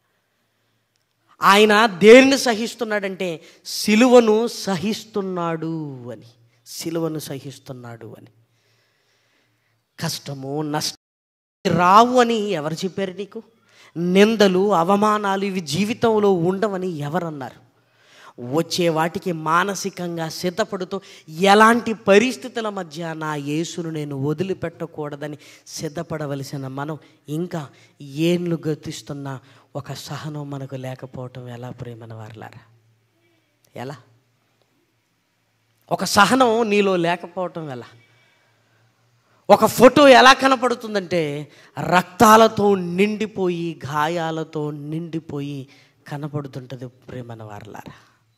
ఆయన దేన్ని సహిస్తున్నాడంటే సిలువను సహిస్తున్నాడు అని సిలువను సహిస్తున్నాడు అని కష్టము నష్టం రావు అని ఎవరు చెప్పారు నీకు నిందలు అవమానాలు ఇవి జీవితంలో ఉండవని ఎవరన్నారు వచ్చే వాటికి మానసికంగా సిద్ధపడుతూ ఎలాంటి పరిస్థితుల మధ్య నా యేసును నేను వదిలిపెట్టకూడదని సిద్ధపడవలసిన మనం ఇంకా ఏళ్ళు గతిస్తున్న ఒక సహనం మనకు లేకపోవటం ఎలా ప్రేమన వారలారా ఎలా ఒక సహనం నీలో లేకపోవటం ఎలా ఒక ఫోటో ఎలా కనపడుతుందంటే రక్తాలతో నిండిపోయి గాయాలతో నిండిపోయి కనపడుతుంటుంది ప్రేమన వారలారా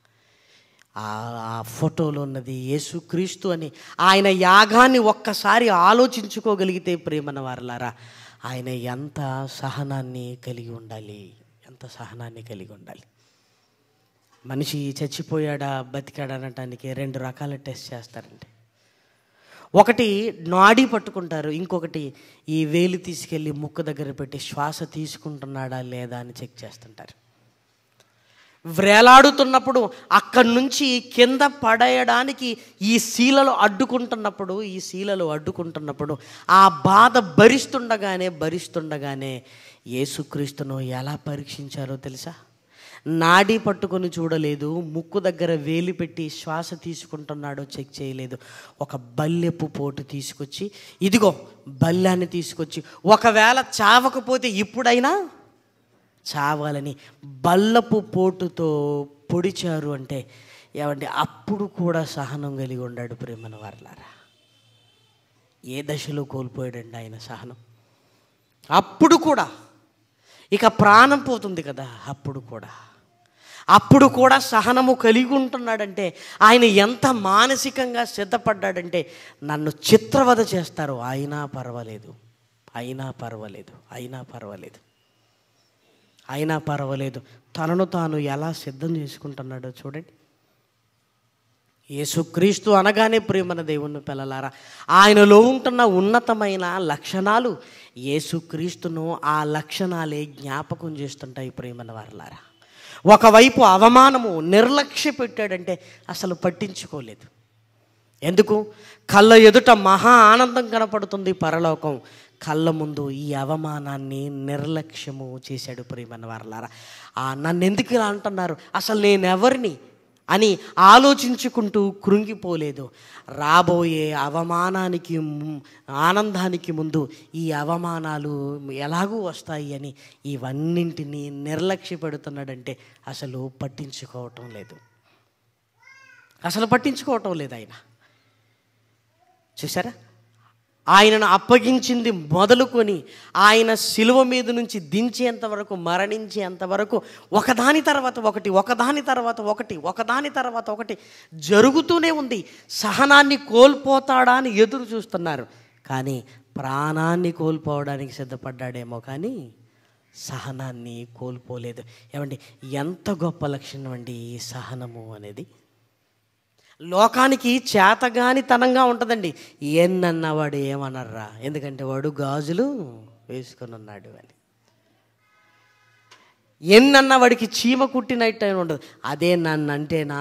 ఆ ఆ ఫోటోలో ఉన్నది యేసుక్రీస్తు అని ఆయన యాగాన్ని ఒక్కసారి ఆలోచించుకోగలిగితే ప్రేమన వారలారా ఆయన ఎంత సహనాన్ని కలిగి ఉండాలి ఎంత సహనాన్ని కలిగి ఉండాలి మనిషి చచ్చిపోయాడా బతికాడా అనటానికి రెండు రకాల టెస్ట్ చేస్తారండి ఒకటి నాడీ పట్టుకుంటారు ఇంకొకటి ఈ వేలు తీసుకెళ్ళి ముక్కు దగ్గర పెట్టి శ్వాస తీసుకుంటున్నాడా లేదా అని చెక్ చేస్తుంటారు వ్రేలాడుతున్నప్పుడు అక్కడి నుంచి కింద పడేయడానికి ఈ శీలలు అడ్డుకుంటున్నప్పుడు ఈ శీలలు అడ్డుకుంటున్నప్పుడు ఆ బాధ భరిస్తుండగానే భరిస్తుండగానే యేసుక్రీస్తును ఎలా పరీక్షించారో తెలుసా నాడీ పట్టుకొని చూడలేదు ముక్కు దగ్గర వేలి పెట్టి శ్వాస తీసుకుంటున్నాడో చెక్ చేయలేదు ఒక బల్లెపు పోటు తీసుకొచ్చి ఇదిగో బల్లాన్ని తీసుకొచ్చి ఒకవేళ చావకపోతే ఇప్పుడైనా చావాలని బల్లపు పోటుతో పొడిచారు అంటే ఏమంటే అప్పుడు కూడా సహనం కలిగి ఉన్నాడు ప్రేమన వారలారా ఏ దశలో కోల్పోయాడండి ఆయన సహనం అప్పుడు కూడా ఇక ప్రాణం పోతుంది కదా అప్పుడు కూడా అప్పుడు కూడా సహనము కలిగి ఉంటున్నాడంటే ఆయన ఎంత మానసికంగా సిద్ధపడ్డాడంటే నన్ను చిత్రవద చేస్తారు అయినా పర్వాలేదు అయినా పర్వాలేదు అయినా పర్వాలేదు అయినా పర్వాలేదు తనను తాను ఎలా సిద్ధం చేసుకుంటున్నాడో చూడండి యేసుక్రీస్తు అనగానే ప్రేమన దేవుని పిల్లలారా ఆయనలో ఉంటున్న ఉన్నతమైన లక్షణాలు యేసుక్రీస్తును ఆ లక్షణాలే జ్ఞాపకం చేస్తుంటాయి ప్రేమన వారలారా ఒకవైపు అవమానము నిర్లక్ష్య పెట్టాడంటే అసలు పట్టించుకోలేదు ఎందుకు కళ్ళ ఎదుట మహా ఆనందం కనపడుతుంది పరలోకం కళ్ళ ముందు ఈ అవమానాన్ని నిర్లక్ష్యము చేశాడు ప్రియమన్న వారలారా ఆ నన్ను ఎందుకు ఇలా అంటున్నారు అసలు నేను ఎవరిని అని ఆలోచించుకుంటూ కృంగిపోలేదు రాబోయే అవమానానికి ము- ఆనందానికి ముందు ఈ అవమానాలు ఎలాగూ వస్తాయి అని ఇవన్నింటినీ నిర్లక్ష్య పెడుతున్నాడంటే అసలు పట్టించుకోవటం లేదు అసలు పట్టించుకోవటం లేదు ఆయన చూసారా ఆయనను అప్పగించింది మొదలుకొని ఆయన శిలువ మీద నుంచి దించేంత వరకు మరణించేంత వరకు ఒకదాని తర్వాత ఒకటి ఒకదాని తర్వాత ఒకటి ఒకదాని తర్వాత ఒకటి జరుగుతూనే ఉంది సహనాన్ని కోల్పోతాడా అని ఎదురు చూస్తున్నారు కానీ ప్రాణాన్ని కోల్పోవడానికి సిద్ధపడ్డాడేమో కానీ సహనాన్ని కోల్పోలేదు ఏమండి ఎంత గొప్ప లక్షణం అండి ఈ సహనము అనేది లోకానికి చేతగాని తనంగా ఉంటుందండి ఎన్నన్న వాడు ఏమనర్రా ఎందుకంటే వాడు గాజులు వేసుకొని ఉన్నాడు అని ఎన్నన్న వాడికి చీమ కుట్టినట్టు అని ఉండదు అదే నన్ను అంటేనా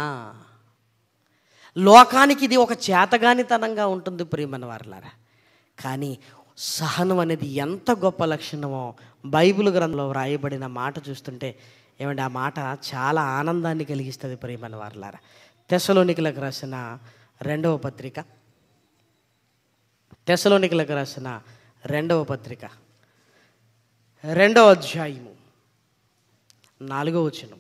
లోకానికి ఇది ఒక చేతగానితనంగా ఉంటుంది ప్రియమన వారలారా కానీ సహనం అనేది ఎంత గొప్ప లక్షణమో బైబిల్ గ్రంథంలో వ్రాయబడిన మాట చూస్తుంటే ఏమంటే ఆ మాట చాలా ఆనందాన్ని కలిగిస్తుంది ప్రియమన వారలారా తెసలోనికలకు రాసిన రెండవ పత్రిక తెసలోనికలకు రాసిన రెండవ పత్రిక రెండవ అధ్యాయము నాలుగో వచనం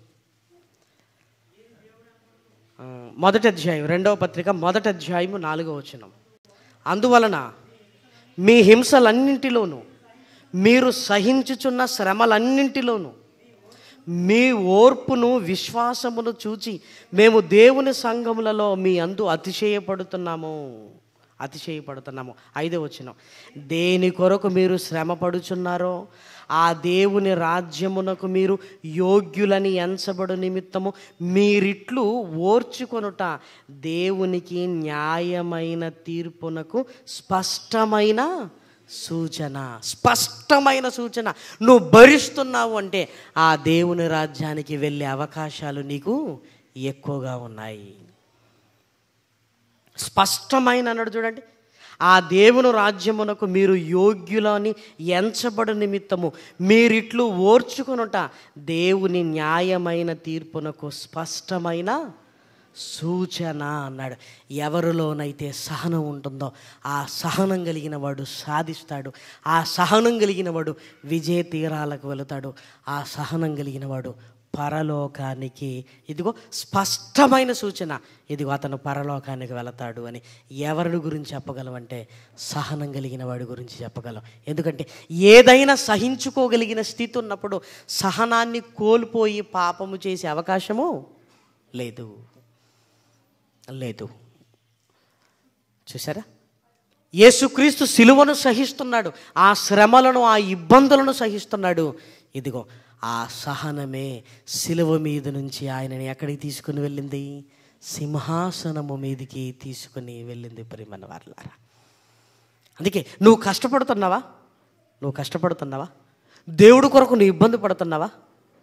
ఆ, మొదటి అధ్యాయం రెండవ పత్రిక మొదటి అధ్యాయము నాలుగో వచనం అందువలన మీ హింసలన్నింటిలోనూ మీరు సహించుచున్న శ్రమలన్నింటిలోనూ మీ ఓర్పును విశ్వాసమును చూచి మేము దేవుని సంఘములలో మీ అందు అతిశయపడుతున్నాము అతిశయపడుతున్నాము ఐదో వచ్చిన దేని కొరకు మీరు శ్రమ పడుచున్నారో ఆ దేవుని రాజ్యమునకు మీరు యోగ్యులని ఎంచబడు నిమిత్తము మీరిట్లు ఓర్చుకొనుట దేవునికి న్యాయమైన తీర్పునకు స్పష్టమైన సూచన స్పష్టమైన సూచన నువ్వు భరిస్తున్నావు అంటే ఆ దేవుని రాజ్యానికి వెళ్ళే అవకాశాలు నీకు ఎక్కువగా ఉన్నాయి స్పష్టమైన అన్నాడు చూడండి ఆ దేవుని రాజ్యమునకు మీరు యోగ్యులని ఎంచబడు నిమిత్తము మీరిట్లు ఓర్చుకొనుట దేవుని న్యాయమైన తీర్పునకు స్పష్టమైన సూచన అన్నాడు ఎవరిలోనైతే సహనం ఉంటుందో ఆ సహనం కలిగిన వాడు సాధిస్తాడు ఆ సహనం కలిగిన వాడు విజయ తీరాలకు వెళతాడు ఆ సహనం కలిగిన వాడు పరలోకానికి ఇదిగో స్పష్టమైన సూచన ఇదిగో అతను పరలోకానికి వెళతాడు అని ఎవరి గురించి చెప్పగలమంటే సహనం కలిగిన వాడి గురించి చెప్పగలం ఎందుకంటే ఏదైనా సహించుకోగలిగిన స్థితి ఉన్నప్పుడు సహనాన్ని కోల్పోయి పాపము చేసే అవకాశము లేదు లేదు చూసారా యేసుక్రీస్తు సిలువను సహిస్తున్నాడు ఆ శ్రమలను ఆ ఇబ్బందులను సహిస్తున్నాడు ఇదిగో ఆ సహనమే సిలువ మీద నుంచి ఆయనని ఎక్కడికి తీసుకుని వెళ్ళింది సింహాసనము మీదికి తీసుకుని వెళ్ళింది ప్రియమైన వారులారా అందుకే నువ్వు కష్టపడుతున్నావా నువ్వు కష్టపడుతున్నావా దేవుడి కొరకు నువ్వు ఇబ్బంది పడుతున్నావా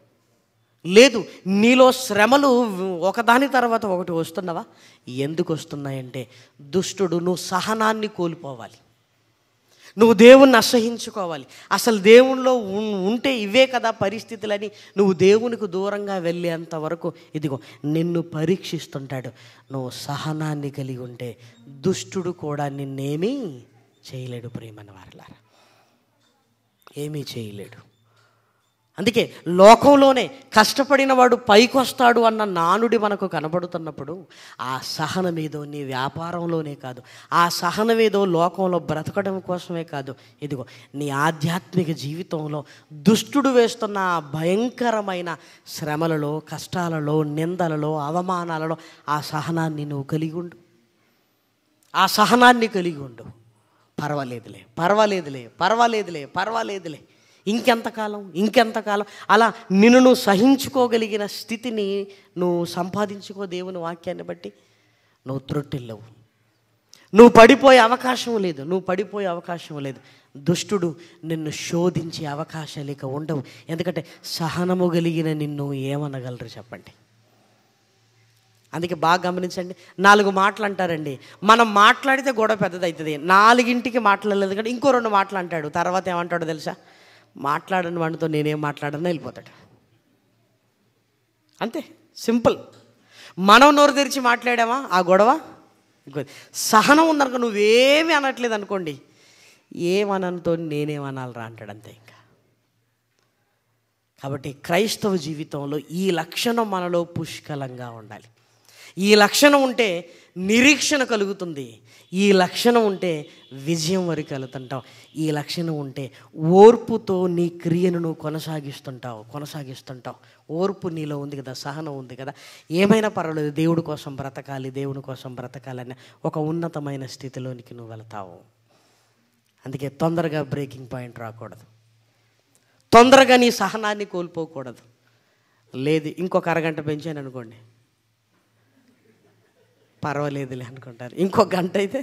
లేదు నీలో శ్రమలు ఒకదాని తర్వాత ఒకటి వస్తున్నావా ఎందుకు వస్తున్నాయంటే దుష్టుడు నువ్వు సహనాన్ని కోల్పోవాలి నువ్వు దేవుణ్ణి అసహించుకోవాలి అసలు దేవునిలో ఉన్- ఉంటే ఇవే కదా పరిస్థితులని నువ్వు దేవునికి దూరంగా వెళ్ళేంత వరకు ఇదిగో నిన్ను పరీక్షిస్తుంటాడు నువ్వు సహనాన్ని కలిగి ఉంటే దుష్టుడు కూడా నిన్నేమీ చేయలేడు ప్రేమన వారలారా ఏమీ చేయలేడు అందుకే లోకంలోనే కష్టపడిన వాడు పైకొస్తాడు అన్న నానుడి మనకు కనబడుతున్నప్పుడు ఆ సహనమేదో నీ వ్యాపారంలోనే కాదు ఆ సహనమేదో లోకంలో బ్రతకడం కోసమే కాదు ఇదిగో నీ ఆధ్యాత్మిక జీవితంలో దుష్టుడు వేస్తున్న ఆ భయంకరమైన శ్రమలలో కష్టాలలో నిందలలో అవమానాలలో ఆ సహనాన్ని నువ్వు కలిగి ఉండు ఆ సహనాన్ని కలిగి ఉండు పర్వాలేదులే పర్వాలేదులే పర్వాలేదులే పర్వాలేదులే ఇంకెంతకాలం ఇంకెంతకాలం అలా నిన్ను నువ్వు సహించుకోగలిగిన స్థితిని నువ్వు సంపాదించుకో దేవుని వాక్యాన్ని బట్టి నువ్వు త్రొట్టిల్లవు నువ్వు పడిపోయే అవకాశం లేదు నువ్వు పడిపోయే అవకాశం లేదు దుష్టుడు నిన్ను శోధించే అవకాశాలు ఇక ఉండవు ఎందుకంటే సహనము కలిగిన నిన్ను ఏమనగలరు చెప్పండి అందుకే బాగా గమనించండి నాలుగు మాటలు అంటారండి మనం మాట్లాడితే గొడవ పెద్దదవుతుంది నాలుగింటికి మాట్లాడలేదు కానీ ఇంకో రెండు మాటలు అంటాడు తర్వాత ఏమంటాడో తెలుసా మాట్లాడని వాడితో నేనేం మాట్లాడని వెళ్ళిపోతాడు అంతే సింపుల్ మనం నోరు తెరిచి మాట్లాడామా ఆ గొడవ ఇంకో సహనం ఉందనుకో నువ్వేమీ అనట్లేదు అనుకోండి ఏమనంతో నేనేమనాలరా అంటాడు అంతే ఇంకా కాబట్టి క్రైస్తవ జీవితంలో ఈ లక్షణం మనలో పుష్కలంగా ఉండాలి ఈ లక్షణం ఉంటే నిరీక్షణ కలుగుతుంది ఈ లక్షణం ఉంటే విజయం వరకు వెళుతుంటావు ఈ లక్షణం ఉంటే ఓర్పుతో నీ క్రియను నువ్వు కొనసాగిస్తుంటావు కొనసాగిస్తుంటావు ఓర్పు నీలో ఉంది కదా సహనం ఉంది కదా ఏమైనా పర్వాలేదు దేవుడి కోసం బ్రతకాలి దేవుని కోసం బ్రతకాలని ఒక ఉన్నతమైన స్థితిలోనికి నువ్వు వెళతావు అందుకే తొందరగా బ్రేకింగ్ పాయింట్ రాకూడదు తొందరగా నీ సహనాన్ని కోల్పోకూడదు లేదు ఇంకొక అరగంట పెంచాను అనుకోండి పర్వాలేదులే అనుకుంటారు ఇంకొక గంట అయితే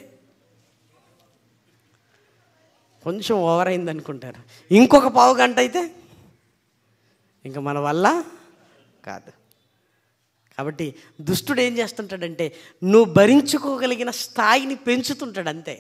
కొంచెం ఓవర్ అయింది అనుకుంటారు ఇంకొక పావు గంట అయితే ఇంకా మన వల్ల కాదు కాబట్టి దుష్టుడు ఏం చేస్తుంటాడంటే నువ్వు భరించుకోగలిగిన స్థాయిని పెంచుతుంటాడు అంతే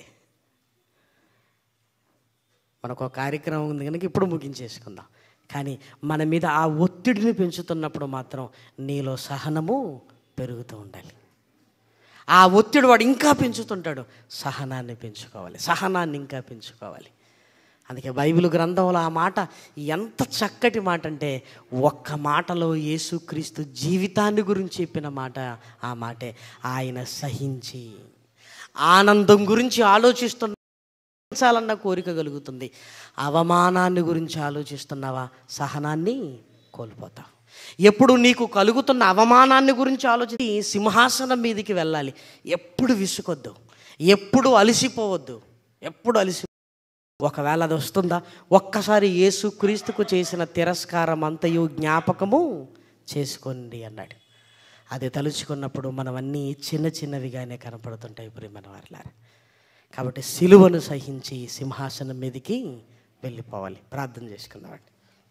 మనకు ఒక కార్యక్రమం ఉంది కనుక ఇప్పుడు ముగించేసుకుందాం కానీ మన మీద ఆ ఒత్తిడిని పెంచుతున్నప్పుడు మాత్రం నీలో సహనము పెరుగుతూ ఉండాలి ఆ ఒత్తిడి వాడు ఇంకా పెంచుతుంటాడు సహనాన్ని పెంచుకోవాలి సహనాన్ని ఇంకా పెంచుకోవాలి అందుకే బైబిల్ గ్రంథంలో ఆ మాట ఎంత చక్కటి మాట అంటే ఒక్క మాటలో యేసుక్రీస్తు జీవితాన్ని గురించి చెప్పిన మాట ఆ మాటే ఆయన సహించి ఆనందం గురించి ఆలోచిస్తున్న చాలన్న కోరిక కలుగుతుంది అవమానాన్ని గురించి ఆలోచిస్తున్నావా సహనాన్ని కోల్పోతావు ఎప్పుడు నీకు కలుగుతున్న అవమానాన్ని గురించి ఆలోచించి సింహాసనం మీదకి వెళ్ళాలి ఎప్పుడు విసుకొద్దు ఎప్పుడు అలసిపోవద్దు ఎప్పుడు అలసి ఒకవేళ అది వస్తుందా ఒక్కసారి యేసు క్రీస్తుకు చేసిన తిరస్కారం అంతయు జ్ఞాపకము చేసుకోండి అన్నాడు అది తలుచుకున్నప్పుడు మనం అన్నీ చిన్న చిన్నవిగానే కనపడుతుంటాయి ప్రియమైన వారిలారా కాబట్టి సిలువను సహించి సింహాసనం మీదకి వెళ్ళిపోవాలి ప్రార్థన చేసుకుందామండి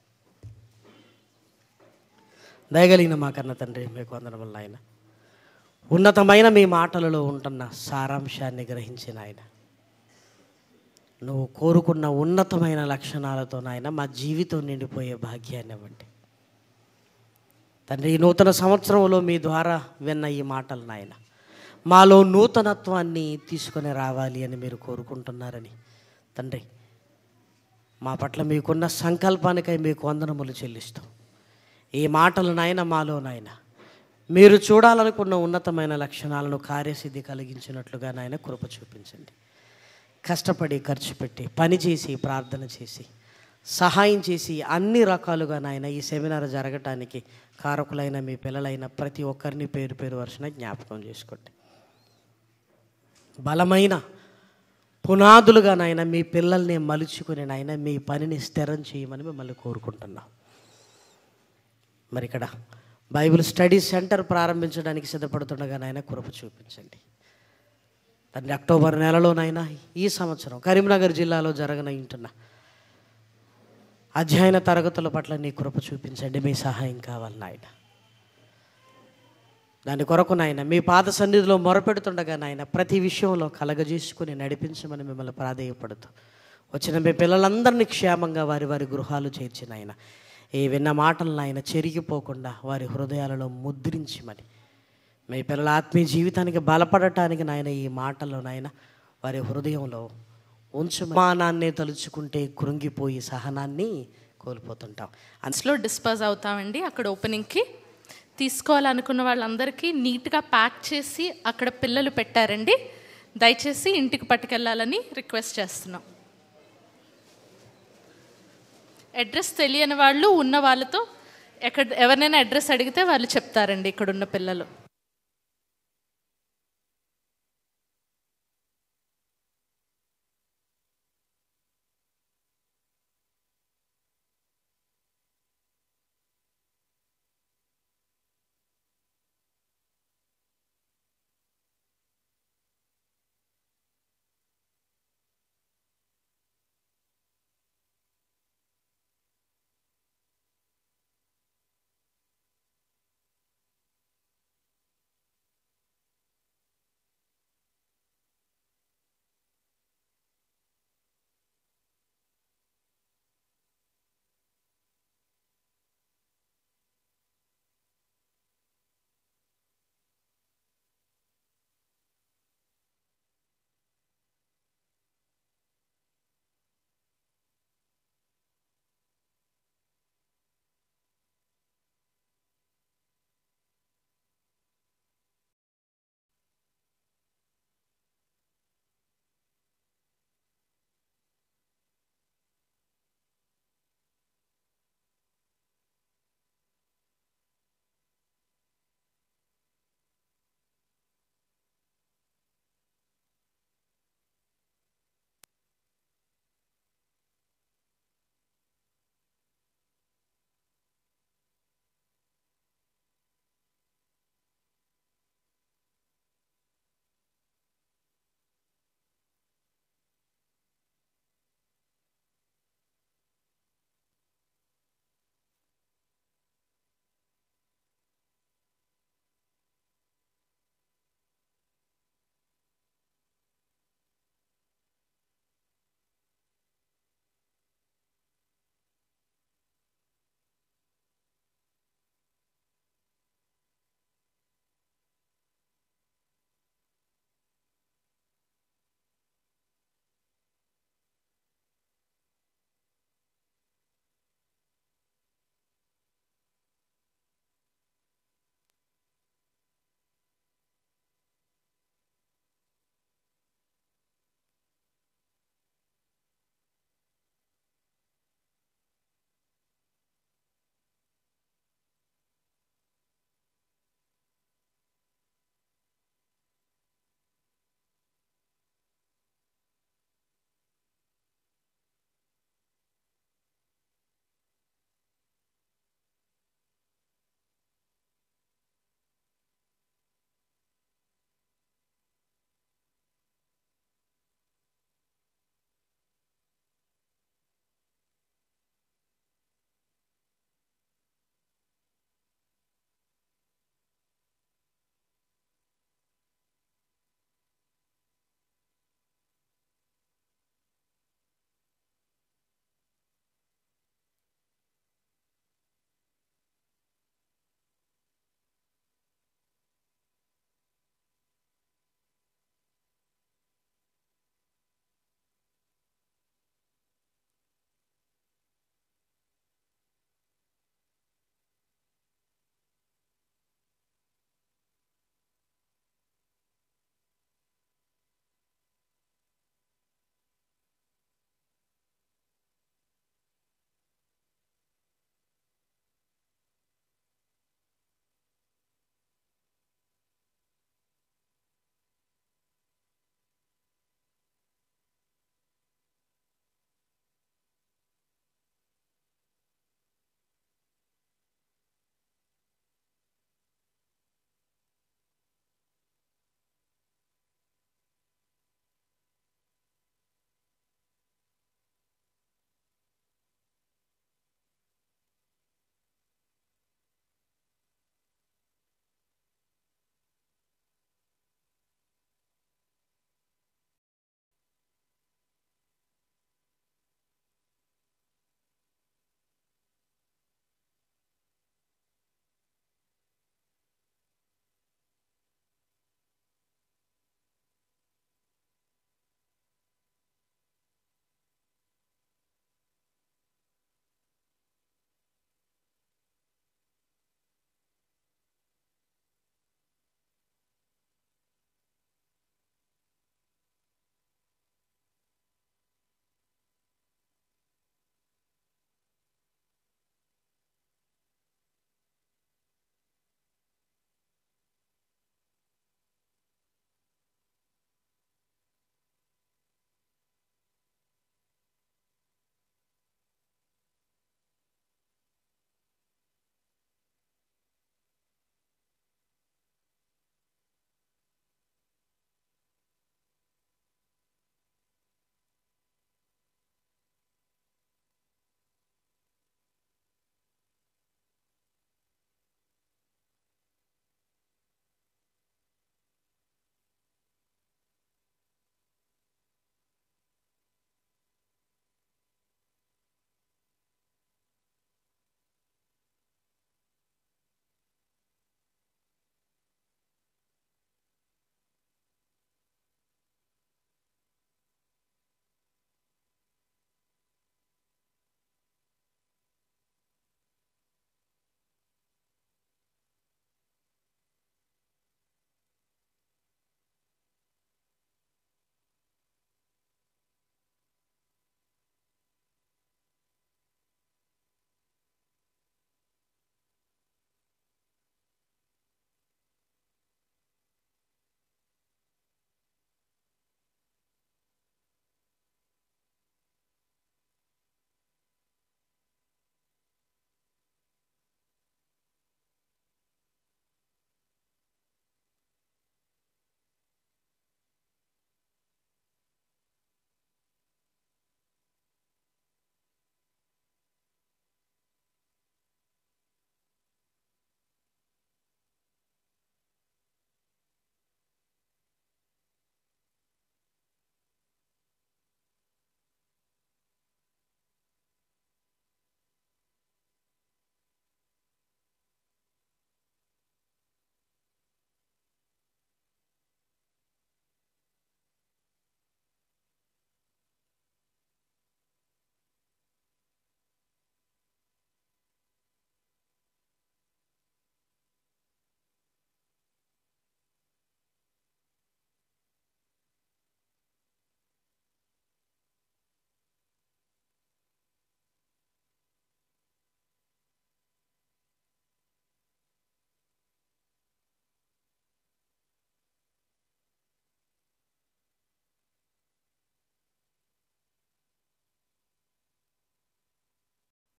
దయగలిగిన మా కన్న తండ్రి మీకు వందనములు ఆయన ఉన్నతమైన మీ మాటలలో ఉంటున్న సారాంశాన్ని గ్రహించిన ఆయన నువ్వు కోరుకున్న ఉన్నతమైన లక్షణాలతో నాయన మా జీవితం నిండిపోయే భాగ్యాన్ని ఇవ్వండి తండ్రి ఈ నూతన సంవత్సరంలో మీ ద్వారా విన్న ఈ మాటలు నాయన మాలో నూతనత్వాన్ని తీసుకొని రావాలి అని మీరు కోరుకుంటున్నారని తండ్రి మా పట్ల మీకున్న సంకల్పానికై మీకు వందనములు చెల్లిస్తూ ఈ మాటలు నాయన మాలో నాయన మీరు చూడాలనుకున్న ఉన్నతమైన లక్షణాలను కార్యసిద్ధి కలిగించినట్లుగా నాయన కృప చూపించండి కష్టపడి ఖర్చు పెట్టి పని చేసి ప్రార్థన చేసి సహాయం చేసి అన్ని రకాలుగా నాయన ఈ సెమినార్ జరగటానికి కారకులైన మీ పిల్లలైన ప్రతి ఒక్కరిని పేరు పేరు వరుసన జ్ఞాపకం చేసుకోండి బలమైన పునాదులుగా నాయన మీ పిల్లల్ని మలుచుకుని నాయన మీ పనిని స్థిరం చేయమని మిమ్మల్ని కోరుకుంటున్నాం మరి ఇక్కడ బైబిల్ స్టడీ సెంటర్ ప్రారంభించడానికి సిద్ధపడుతుండగా నాయన కృప చూపించండి తండ్రి అక్టోబర్ నెలలోనైనా ఈ సంవత్సరం కరీంనగర్ జిల్లాలో జరగన ఇంటున్న అధ్యయన తరగతుల పట్ల నీ కృప చూపించండి మీ సహాయం కావాలి నాయన దాని కొరకు నాయన మీ పాద సన్నిధిలో మొరపెడుతుండగా నాయన ప్రతి విషయంలో కలగజేసుకుని నడిపించమని మిమ్మల్ని ప్రాధేయపడుతూ వచ్చిన మీ పిల్లలందరినీ క్షేమంగా వారి వారి గృహాలు చేర్చిన ఆయన ఈ విన్న మాటలను ఆయన చెరిగిపోకుండా వారి హృదయాలలో ముద్రించమని మీ పిల్లల ఆత్మీయ జీవితానికి బలపడటానికి నాయన ఈ మాటలు నాయన వారి హృదయంలో ఉంచు మానాన్ని తలుచుకుంటే కృంగిపోయి సహనాన్ని కోల్పోతుంటాం అంత లో డిస్పోజ్ అవుతామండి అక్కడ ఓపెనింగ్కి తీసుకోవాలనుకున్న వాళ్ళందరికీ నీట్గా ప్యాక్ చేసి అక్కడ పిల్లలు పెట్టారండి దయచేసి ఇంటికి పట్టుకెళ్ళాలని రిక్వెస్ట్ చేస్తున్నాం అడ్రస్ తెలియని వాళ్ళు ఉన్న వాళ్ళతో ఎక్కడ ఎవరినైనా అడ్రస్ అడిగితే వాళ్ళు చెప్తారండి ఇక్కడ ఉన్న పిల్లలు